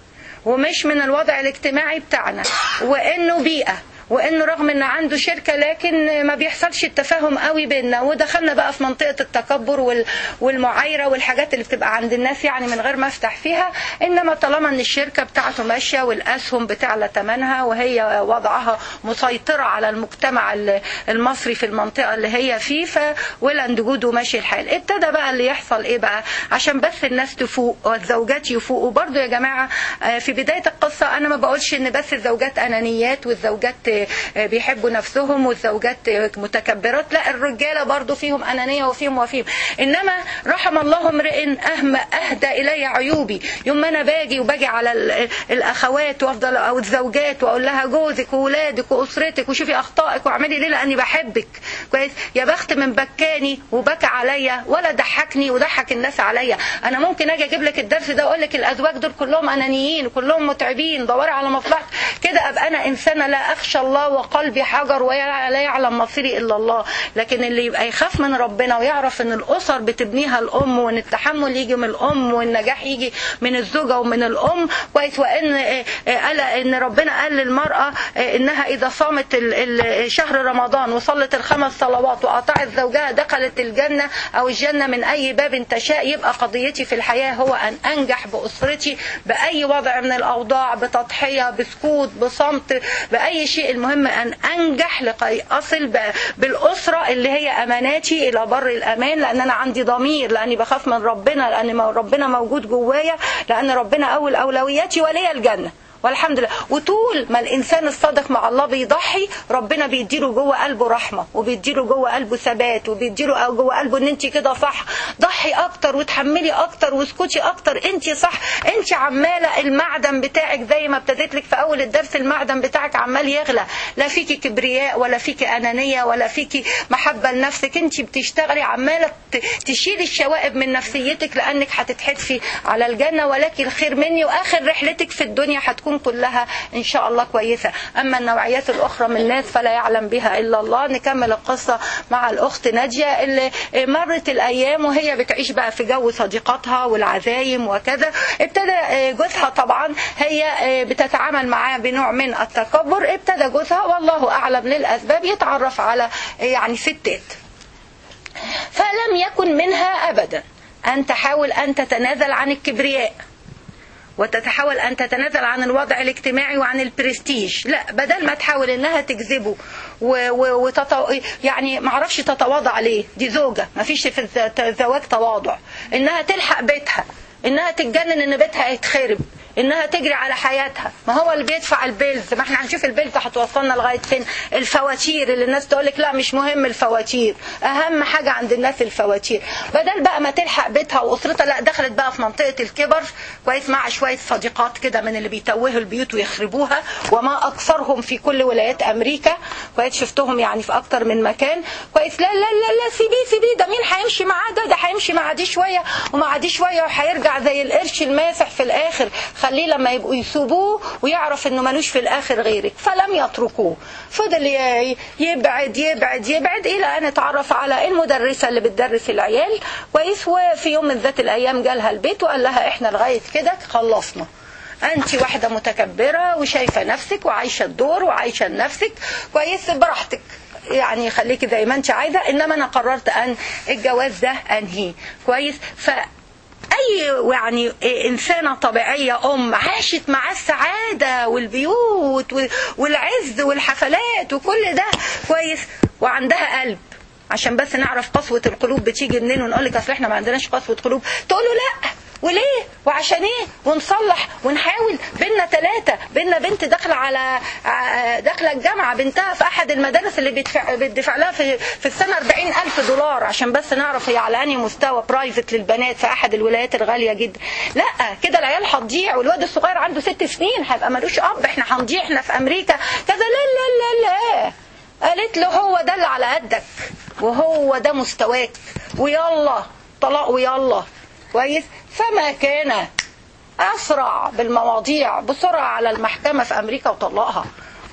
ومش من الوضع الاجتماعي بتاعنا وانه بيئه وانه رغم ان عنده شركه لكن ما بيحصلش التفاهم قوي بيننا ودخلنا بقى في منطقه التكبر وال- والمعايره والحاجات اللي بتبقى عند الناس يعني من غير ما افتح فيها انما طالما ان الشركه بتاعته ماشيه والاسهم بتعلى ثمنها وهي وضعها مسيطره على المجتمع ال- المصري في المنطقه اللي هي فيه فولاند جود وماشي الحال ابتدى بقى اللي يحصل ايه بقى عشان بس الناس تفوق والزوجات يفوقوا برضو يا جماعه آه، في بدايه القصه انا ما بقولش ان بس الزوجات انانيات والزوجات آه، بيحبوا نفسهم والزوجات آه، متكبرات لا الرجاله برضو فيهم انانيه وفيهم وفيهم انما رحم الله امرئ أهم اهدى الي عيوبي يوم ما انا باجي وباجي على ال- الاخوات وافضل او الزوجات واقول لها جوزك وولادك واسرتك وشوفي اخطائك واعملي ليه لاني بحبك كويس يا بخت من بكاني وبكى عليا ولا ضحكني وضحك الناس عليا انا ممكن اجي اجيب لك الدرس ده اقول لك الازواج دول كلهم انانيين وكلهم متعبين دوري على مصلحتك كده ابقى انا انسانه لا اخشى الله وقلبي حجر ولا يعلم مصيري الا الله لكن اللي يبقى يخاف من ربنا ويعرف ان الاسر بتبنيها الام وان التحمل يجي من الام والنجاح يجي من الزوجه ومن الام كويس وان آه، آه، قال ان ربنا قال للمراه آه، انها اذا صامت ال- ال- شهر رمضان وصلت الخمس صلوات واطاعت زوجها دخلت الجنه او الجنه من اي باب تشاء يبقى قضيتي في الحياه هو ان انجح باسرتي باي وضع من الاوضاع بتضحيه بسكوت بصمت باي شيء المهم ان انجح لكي اصل ب- بالاسره اللي هي اماناتي الى بر الامان لان انا عندي ضمير لاني بخاف من ربنا لان ما- ربنا موجود جوايا لان ربنا اول اولوياتي ولي الجنه والحمد لله وطول ما الانسان الصادق مع الله بيضحي ربنا بيديله جوه قلبه رحمه وبيديله جوه قلبه ثبات وبيديله جوه قلبه ان انت كده صح ضحي اكتر وتحملي اكتر واسكتي اكتر انت صح انت عماله المعدن بتاعك زي ما ابتديت لك في اول الدرس المعدن بتاعك عمال يغلى لا فيكي كبرياء ولا فيكي انانيه ولا فيكي محبه لنفسك انت بتشتغلي عماله ت- تشيلي الشوائب من نفسيتك لانك هتتحدفي على الجنه ولكن الخير مني واخر رحلتك في الدنيا هتكون كلها ان شاء الله كويسه اما النوعيات الاخرى من الناس فلا يعلم بها الا الله نكمل القصه مع الاخت ناديه اللي مرت الايام وهي بتعيش بقى في جو صديقاتها والعزايم وكذا ابتدى جوزها طبعا هي بتتعامل معاه بنوع من التكبر ابتدى جوزها والله اعلم للاسباب يتعرف على يعني ستات فلم يكن منها ابدا ان تحاول ان تتنازل عن الكبرياء وتتحاول ان تتنازل عن الوضع الاجتماعي وعن البرستيج لا بدل ما تحاول انها تجذبه و و وتطو... يعني ما اعرفش تتواضع ليه دي زوجه ما فيش في الز- الزواج تواضع انها تلحق بيتها انها تتجنن ان بيتها يتخرب انها تجري على حياتها ما هو اللي بيدفع البيلز ما احنا هنشوف البيلز هتوصلنا لغايه فين الفواتير اللي الناس تقول لك لا مش مهم الفواتير اهم حاجه عند الناس الفواتير بدل بقى ما تلحق بيتها واسرتها لا دخلت بقى في منطقه الكبر كويس مع شويه صديقات كده من اللي بيتوهوا البيوت ويخربوها وما اكثرهم في كل ولايات امريكا كويس شفتهم يعني في اكتر من مكان كويس لا لا لا لا سيبيه سيبيه ده مين هيمشي معاه ده ده هيمشي مع دي شويه ومع دي شويه وهيرجع زي القرش الماسح في الاخر خليه لما يبقوا يسوبوه ويعرف انه ملوش في الاخر غيرك فلم يتركوه فضل ي- يبعد يبعد يبعد الى ان اتعرف على المدرسه اللي بتدرس العيال كويس وفي يوم من ذات الايام جالها البيت وقال لها احنا لغايه كده خلصنا انت واحده متكبره وشايفه نفسك وعايشه الدور وعايشه لنفسك كويس براحتك يعني خليكي زي ما انت عايزه انما انا قررت ان الجواز ده انهيه كويس ف اي يعني انسانه طبيعيه ام عاشت مع السعاده والبيوت و- والعز والحفلات وكل ده كويس وعندها قلب عشان بس نعرف قسوه القلوب بتيجي منين ونقول لك اصل احنا ما عندناش قسوه قلوب تقول له لا وليه وعشان ايه ونصلح ونحاول بينا ثلاثة بينا بنت داخلة على ع- داخلة الجامعة بنتها في أحد المدارس اللي بيدفع, بيدفع لها في, في السنة 40 ألف دولار عشان بس نعرف هي على أنهي مستوى برايفت للبنات في أحد الولايات الغالية جدا لا كده العيال هتضيع والواد الصغير عنده ست سنين هيبقى ملوش أب احنا هنضيع احنا في أمريكا كذا لا لا لا لا قالت له هو ده اللي على قدك وهو ده مستواك ويلا طلاق ويلا كويس فما كان اسرع بالمواضيع بسرعه على المحكمه في امريكا وطلقها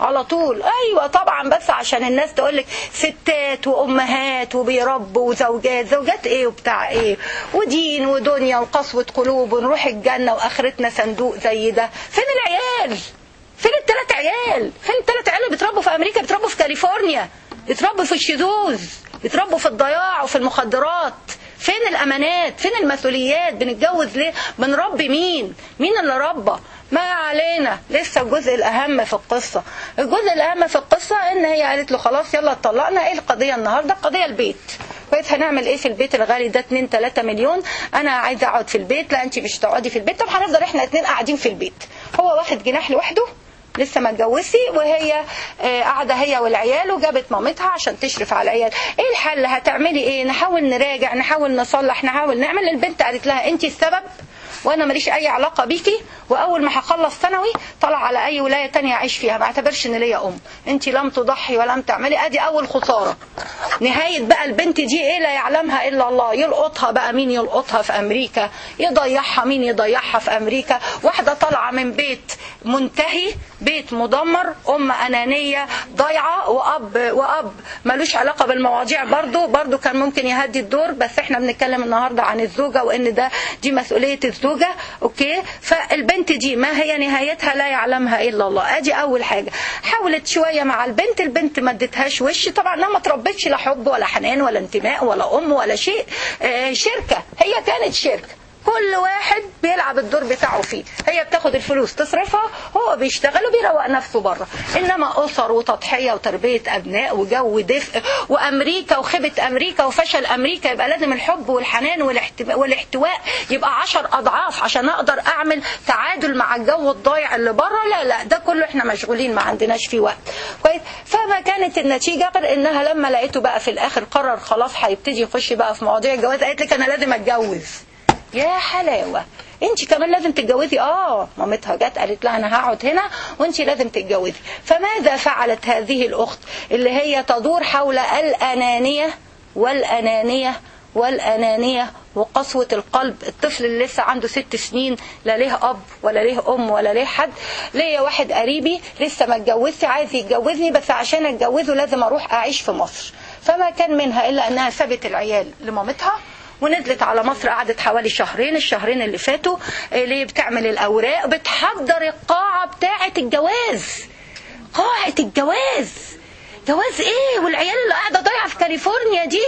على طول ايوه طبعا بس عشان الناس تقول لك ستات وامهات وبيربوا وزوجات زوجات ايه وبتاع ايه ودين ودنيا وقسوه قلوب ونروح الجنه واخرتنا صندوق زي ده فين العيال فين الثلاث عيال فين الثلاث عيال اللي بيتربوا في امريكا بيتربوا في كاليفورنيا بيتربوا في الشذوذ بيتربوا في الضياع وفي المخدرات فين الامانات فين المسؤوليات بنتجوز ليه بنربي مين مين اللي ربى ما علينا لسه الجزء الاهم في القصه الجزء الاهم في القصه ان هي قالت له خلاص يلا اتطلقنا ايه القضيه النهارده القضيه البيت كويس هنعمل ايه في البيت الغالي ده 2 3 مليون انا عايزه اقعد في البيت لا انت مش تقعدي في البيت طب هنفضل احنا اتنين قاعدين في البيت هو واخد جناح لوحده لسه ما اتجوزتي وهي آه، قاعده هي والعيال وجابت مامتها عشان تشرف على العيال ايه الحل هتعملي ايه نحاول نراجع نحاول نصلح نحاول نعمل البنت قالت لها انت السبب وانا ماليش اي علاقه بيكي واول ما هخلص ثانوي طلع على اي ولايه تانية اعيش فيها ما اعتبرش ان ليا ام انت لم تضحي ولم تعملي ادي اول خساره نهايه بقى البنت دي ايه لا يعلمها الا الله يلقطها بقى مين يلقطها في امريكا يضيعها مين يضيعها في امريكا واحده طالعه من بيت منتهي بيت مدمر ام انانيه ضايعه واب واب ملوش علاقه بالمواضيع برضو برضو كان ممكن يهدي الدور بس احنا بنتكلم النهارده عن الزوجه وان ده دي مسؤوليه الزوجه اوكي فالبنت دي ما هي نهايتها لا يعلمها الا الله ادي اول حاجه حاولت شويه مع البنت البنت ما ادتهاش وش طبعا انها ما تربتش لا حب ولا حنان ولا انتماء ولا ام ولا شيء آه شركه هي كانت شركه كل واحد بيلعب الدور بتاعه فيه هي بتاخد الفلوس تصرفها هو بيشتغل وبيروق نفسه بره انما اسر وتضحيه وتربيه ابناء وجو دفء وامريكا وخيبه امريكا وفشل امريكا يبقى لازم الحب والحنان والاحتواء, والاحتواء يبقى عشر اضعاف عشان اقدر اعمل تعادل مع الجو الضايع اللي بره لا لا ده كله احنا مشغولين ما عندناش فيه وقت كويس فما كانت النتيجه غير انها لما لقيته بقى في الاخر قرر خلاص هيبتدي يخش بقى في مواضيع الجواز قالت لك انا لازم اتجوز يا حلاوة انت كمان لازم تتجوزي اه مامتها جت قالت لها انا هقعد هنا وانت لازم تتجوزي فماذا فعلت هذه الاخت اللي هي تدور حول الانانية والانانية والانانية وقسوة القلب الطفل اللي لسه عنده ست سنين لا ليه اب ولا ليه ام ولا ليه حد ليا واحد قريبي لسه ما اتجوزش عايز يتجوزني بس عشان اتجوزه لازم اروح اعيش في مصر فما كان منها الا انها سابت العيال لمامتها ونزلت على مصر قعدت حوالي شهرين الشهرين اللي فاتوا اللي بتعمل الاوراق بتحضر القاعه بتاعه الجواز قاعه الجواز جواز ايه والعيال اللي قاعده ضايعه في كاليفورنيا دي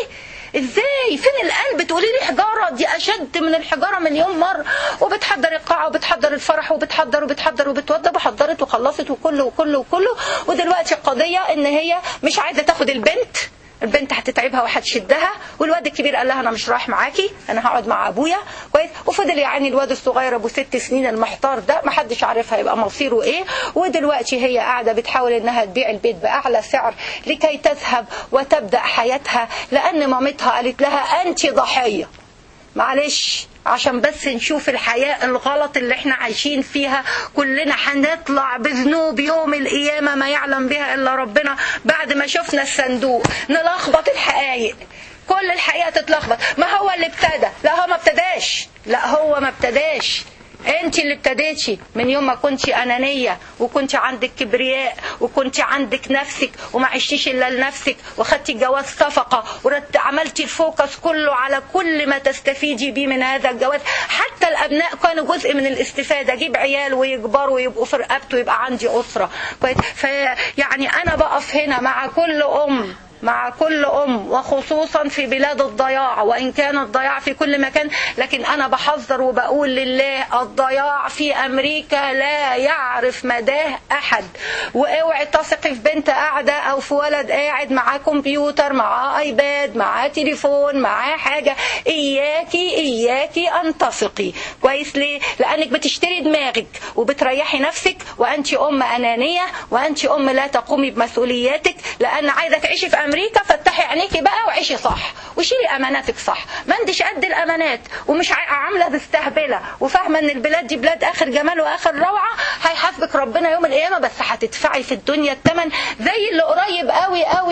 ازاي فين القلب تقولي لي حجاره دي اشد من الحجاره مليون مره وبتحضر القاعه وبتحضر الفرح وبتحضر وبتحضر وبتوضب وحضرت وخلصت وكله وكله وكله ودلوقتي القضيه ان هي مش عايزه تاخد البنت البنت هتتعبها وهتشدها والواد الكبير قال لها انا مش رايح معاكي انا هقعد مع ابويا كويس وفضل يعني الواد الصغير ابو ست سنين المحتار ده ما حدش عارف هيبقى مصيره ايه ودلوقتي هي قاعده بتحاول انها تبيع البيت باعلى سعر لكي تذهب وتبدا حياتها لان مامتها قالت لها انت ضحيه معلش عشان بس نشوف الحياة الغلط اللي احنا عايشين فيها كلنا هنطلع بذنوب يوم القيامة ما يعلم بها إلا ربنا بعد ما شفنا الصندوق نلخبط الحقائق كل الحقيقة تتلخبط ما هو اللي ابتدى لا هو ما ابتداش لا هو ما ابتداش انت اللي ابتديتي من يوم ما كنت انانيه وكنت عندك كبرياء وكنت عندك نفسك وما عشتيش الا لنفسك وخدتي الجواز صفقه وعملتي الفوكس كله على كل ما تستفيدي بيه من هذا الجواز حتى الابناء كانوا جزء من الاستفاده اجيب عيال ويكبروا ويبقوا في رقبته ويبقى عندي اسره كويس فيعني انا بقف هنا مع كل ام مع كل أم وخصوصا في بلاد الضياع وإن كان الضياع في كل مكان لكن أنا بحذر وبقول لله الضياع في أمريكا لا يعرف مداه أحد واوعي تثقي في بنت قاعدة أو في ولد قاعد معاه كمبيوتر معاه ايباد معاه تليفون معاه حاجة إياكي إياكي أن تثقي كويس ليه؟ لأنك بتشتري دماغك وبتريحي نفسك وأنت أم أنانية وأنت أم لا تقومي بمسؤولياتك لأن عايزة تعيشي في أمريكا امريكا فتحي عينيكي بقى وعيشي صح وشيلي اماناتك صح ما انتش قد الامانات ومش عامله مستهبله وفاهمه ان البلاد دي بلاد اخر جمال واخر روعه هيحاسبك ربنا يوم القيامه بس هتدفعي في الدنيا الثمن زي اللي قريب قوي قوي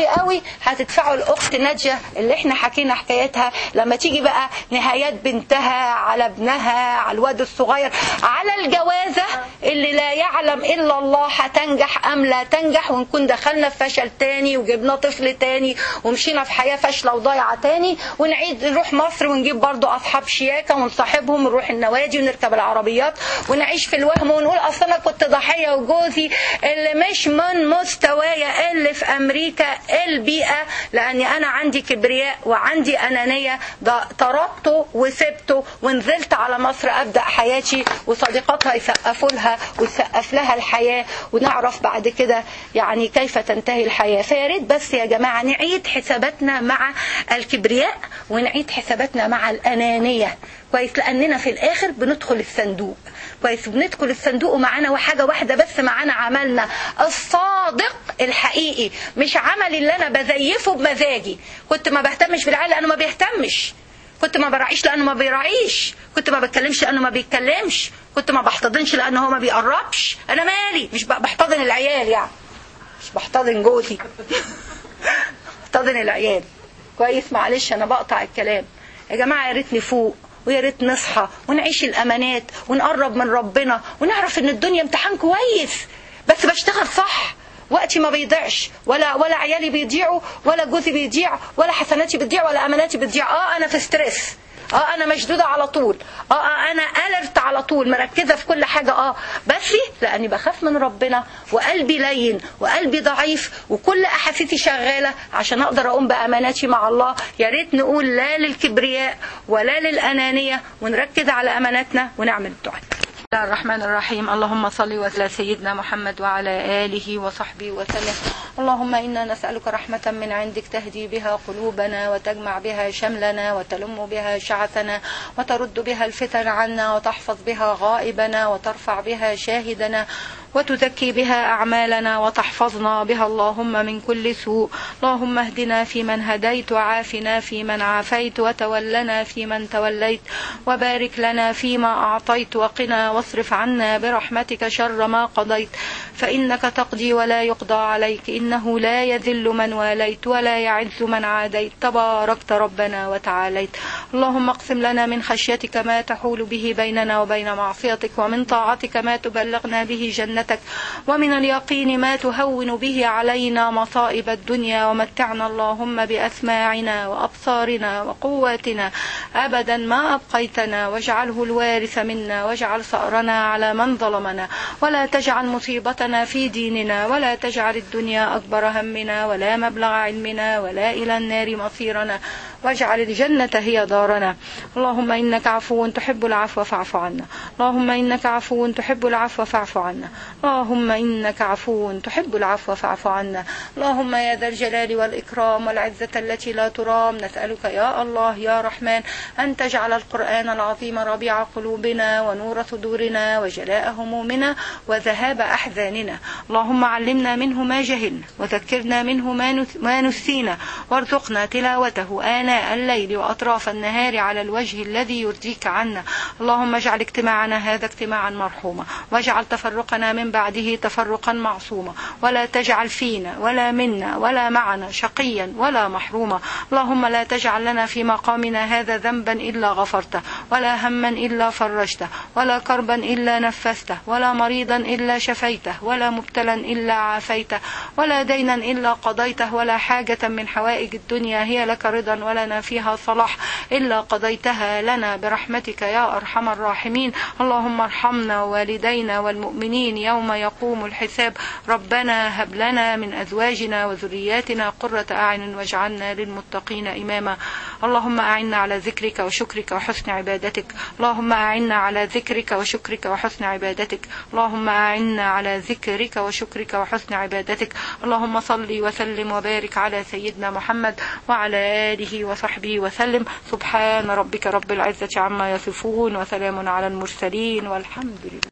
قوي قوي هتدفعوا الاخت ناديه اللي احنا حكينا حكايتها لما تيجي بقى نهايات بنتها على ابنها على الواد الصغير على الجوازه اللي لا يعلم الا الله هتنجح ام لا تنجح ونكون دخلنا في فشل تاني وجبنا طفل تاني ومشينا في حياه فاشله وضايعه تاني ونعيد نروح مصر ونجيب برضو اصحاب شياكه ونصاحبهم ونروح النوادي ونركب العربيات ونعيش في الوهم ونقول اصل انا كنت ضحيه وجوزي اللي مش من مستوايا اللي في امريكا البيئه لاني انا عندي كبرياء وعندي انانيه ده طردته وسبته ونزلت على مصر ابدا حياتي وصديقاتها يسقفوا لها ويسقف لها الحياه ونعرف بعد كده يعني كيف تنتهي الحياه فيا ريت بس يا جماعه نعيد حساباتنا مع الكبرياء ونعيد حساباتنا مع الانانيه كويس لاننا في الاخر بندخل الصندوق كويس بندخل الصندوق ومعانا حاجه واحده بس معانا عملنا الصادق الحقيقي مش عملي اللي انا بزيفه بمزاجي كنت ما بهتمش بالعيال لانه ما بيهتمش كنت ما براعيش لانه ما بيراعيش كنت ما بتكلمش لانه ما بيتكلمش كنت ما بحتضنش لانه هو ما بيقربش انا مالي مش بحتضن العيال يعني مش بحتضن جوزي بحتضن العيال كويس معلش انا بقطع الكلام يا جماعه يا ريت نفوق ويا ريت نصحى ونعيش الامانات ونقرب من ربنا ونعرف ان الدنيا امتحان كويس بس بشتغل صح وقتي ما بيضيعش ولا ولا عيالي بيضيعوا ولا جوزي بيضيع ولا حسناتي بتضيع ولا اماناتي بتضيع اه انا في ستريس اه انا مشدوده على طول اه, آه انا الرت على طول مركزه في كل حاجه اه بس لاني بخاف من ربنا وقلبي لين وقلبي ضعيف وكل احاسيسي شغاله عشان اقدر اقوم باماناتي مع الله يا ريت نقول لا للكبرياء ولا للانانيه ونركز على اماناتنا ونعمل الدعاء بسم الله الرحمن الرحيم اللهم صل وسلم سيدنا محمد وعلى آله وصحبه وسلم اللهم إنا نسألك رحمة من عندك تهدي بها قلوبنا وتجمع بها شملنا وتلم بها شعثنا وترد بها الفتن عنا وتحفظ بها غائبنا وترفع بها شاهدنا وتزكي بها أعمالنا وتحفظنا بها اللهم من كل سوء اللهم اهدنا فيمن هديت وعافنا فيمن عافيت وتولنا فيمن توليت وبارك لنا فيما أعطيت وقنا واصرف عنا برحمتك شر ما قضيت فإنك تقضي ولا يقضى عليك إنه لا يذل من واليت ولا يعز من عاديت تباركت ربنا وتعاليت اللهم اقسم لنا من خشيتك ما تحول به بيننا وبين معصيتك ومن طاعتك ما تبلغنا به جنتك ومن اليقين ما تهون به علينا مصائب الدنيا ومتعنا اللهم بأسماعنا وأبصارنا وقواتنا أبدا ما أبقيتنا واجعله الوارث منا واجعل ثأرنا على من ظلمنا ولا تجعل مصيبتنا في ديننا ولا تجعل الدنيا أكبر همنا ولا مبلغ علمنا ولا إلى النار مصيرنا واجعل الجنة هي دارنا اللهم إنك عفو تحب العفو فاعف عنا اللهم إنك عفو تحب العفو فاعف عنا اللهم إنك عفو تحب العفو فاعف عنا اللهم يا ذا الجلال والإكرام والعزة التي لا ترام نسألك يا الله يا رحمن أن تجعل القرآن العظيم ربيع قلوبنا ونور صدورنا وجلاء همومنا وذهاب أحزاننا اللهم علمنا منه ما جهلنا وذكرنا منه ما نسينا وارزقنا تلاوته آناء الليل وأطراف النهار على الوجه الذي يرضيك عنا اللهم اجعل اجتماعنا هذا اجتماعا مرحوما واجعل تفرقنا من بعده تفرقا معصوما ولا تجعل فينا ولا منا ولا معنا شقيا ولا محروما اللهم لا تجعل لنا في مقامنا هذا ذنبا إلا غفرته ولا هما إلا فرجته ولا كربا إلا نفسته ولا مريضا إلا شفيته ولا مبتلا إلا عافيته ولا دينا إلا قضيته ولا حاجة من حوائج الدنيا هي لك رضا ولنا فيها صلاح إلا قضيتها لنا برحمتك يا أرحم الراحمين اللهم ارحمنا ووالدينا والمؤمنين يوم يقوم الحساب ربنا هب لنا من أزواجنا وذرياتنا قرة أعين واجعلنا للمتقين إماما اللهم أعنا على ذكرك وشكرك وحسن عبادتك اللهم أعنا على ذكرك وشكرك وحسن عبادتك اللهم أعنا على ذكرك وشكرك وحسن عبادتك اللهم صل وسلم وبارك على سيدنا محمد وعلى آله وصحبه وسلم سبحان ربك رب العزة عما يصفون وسلام على المرسلين والحمد لله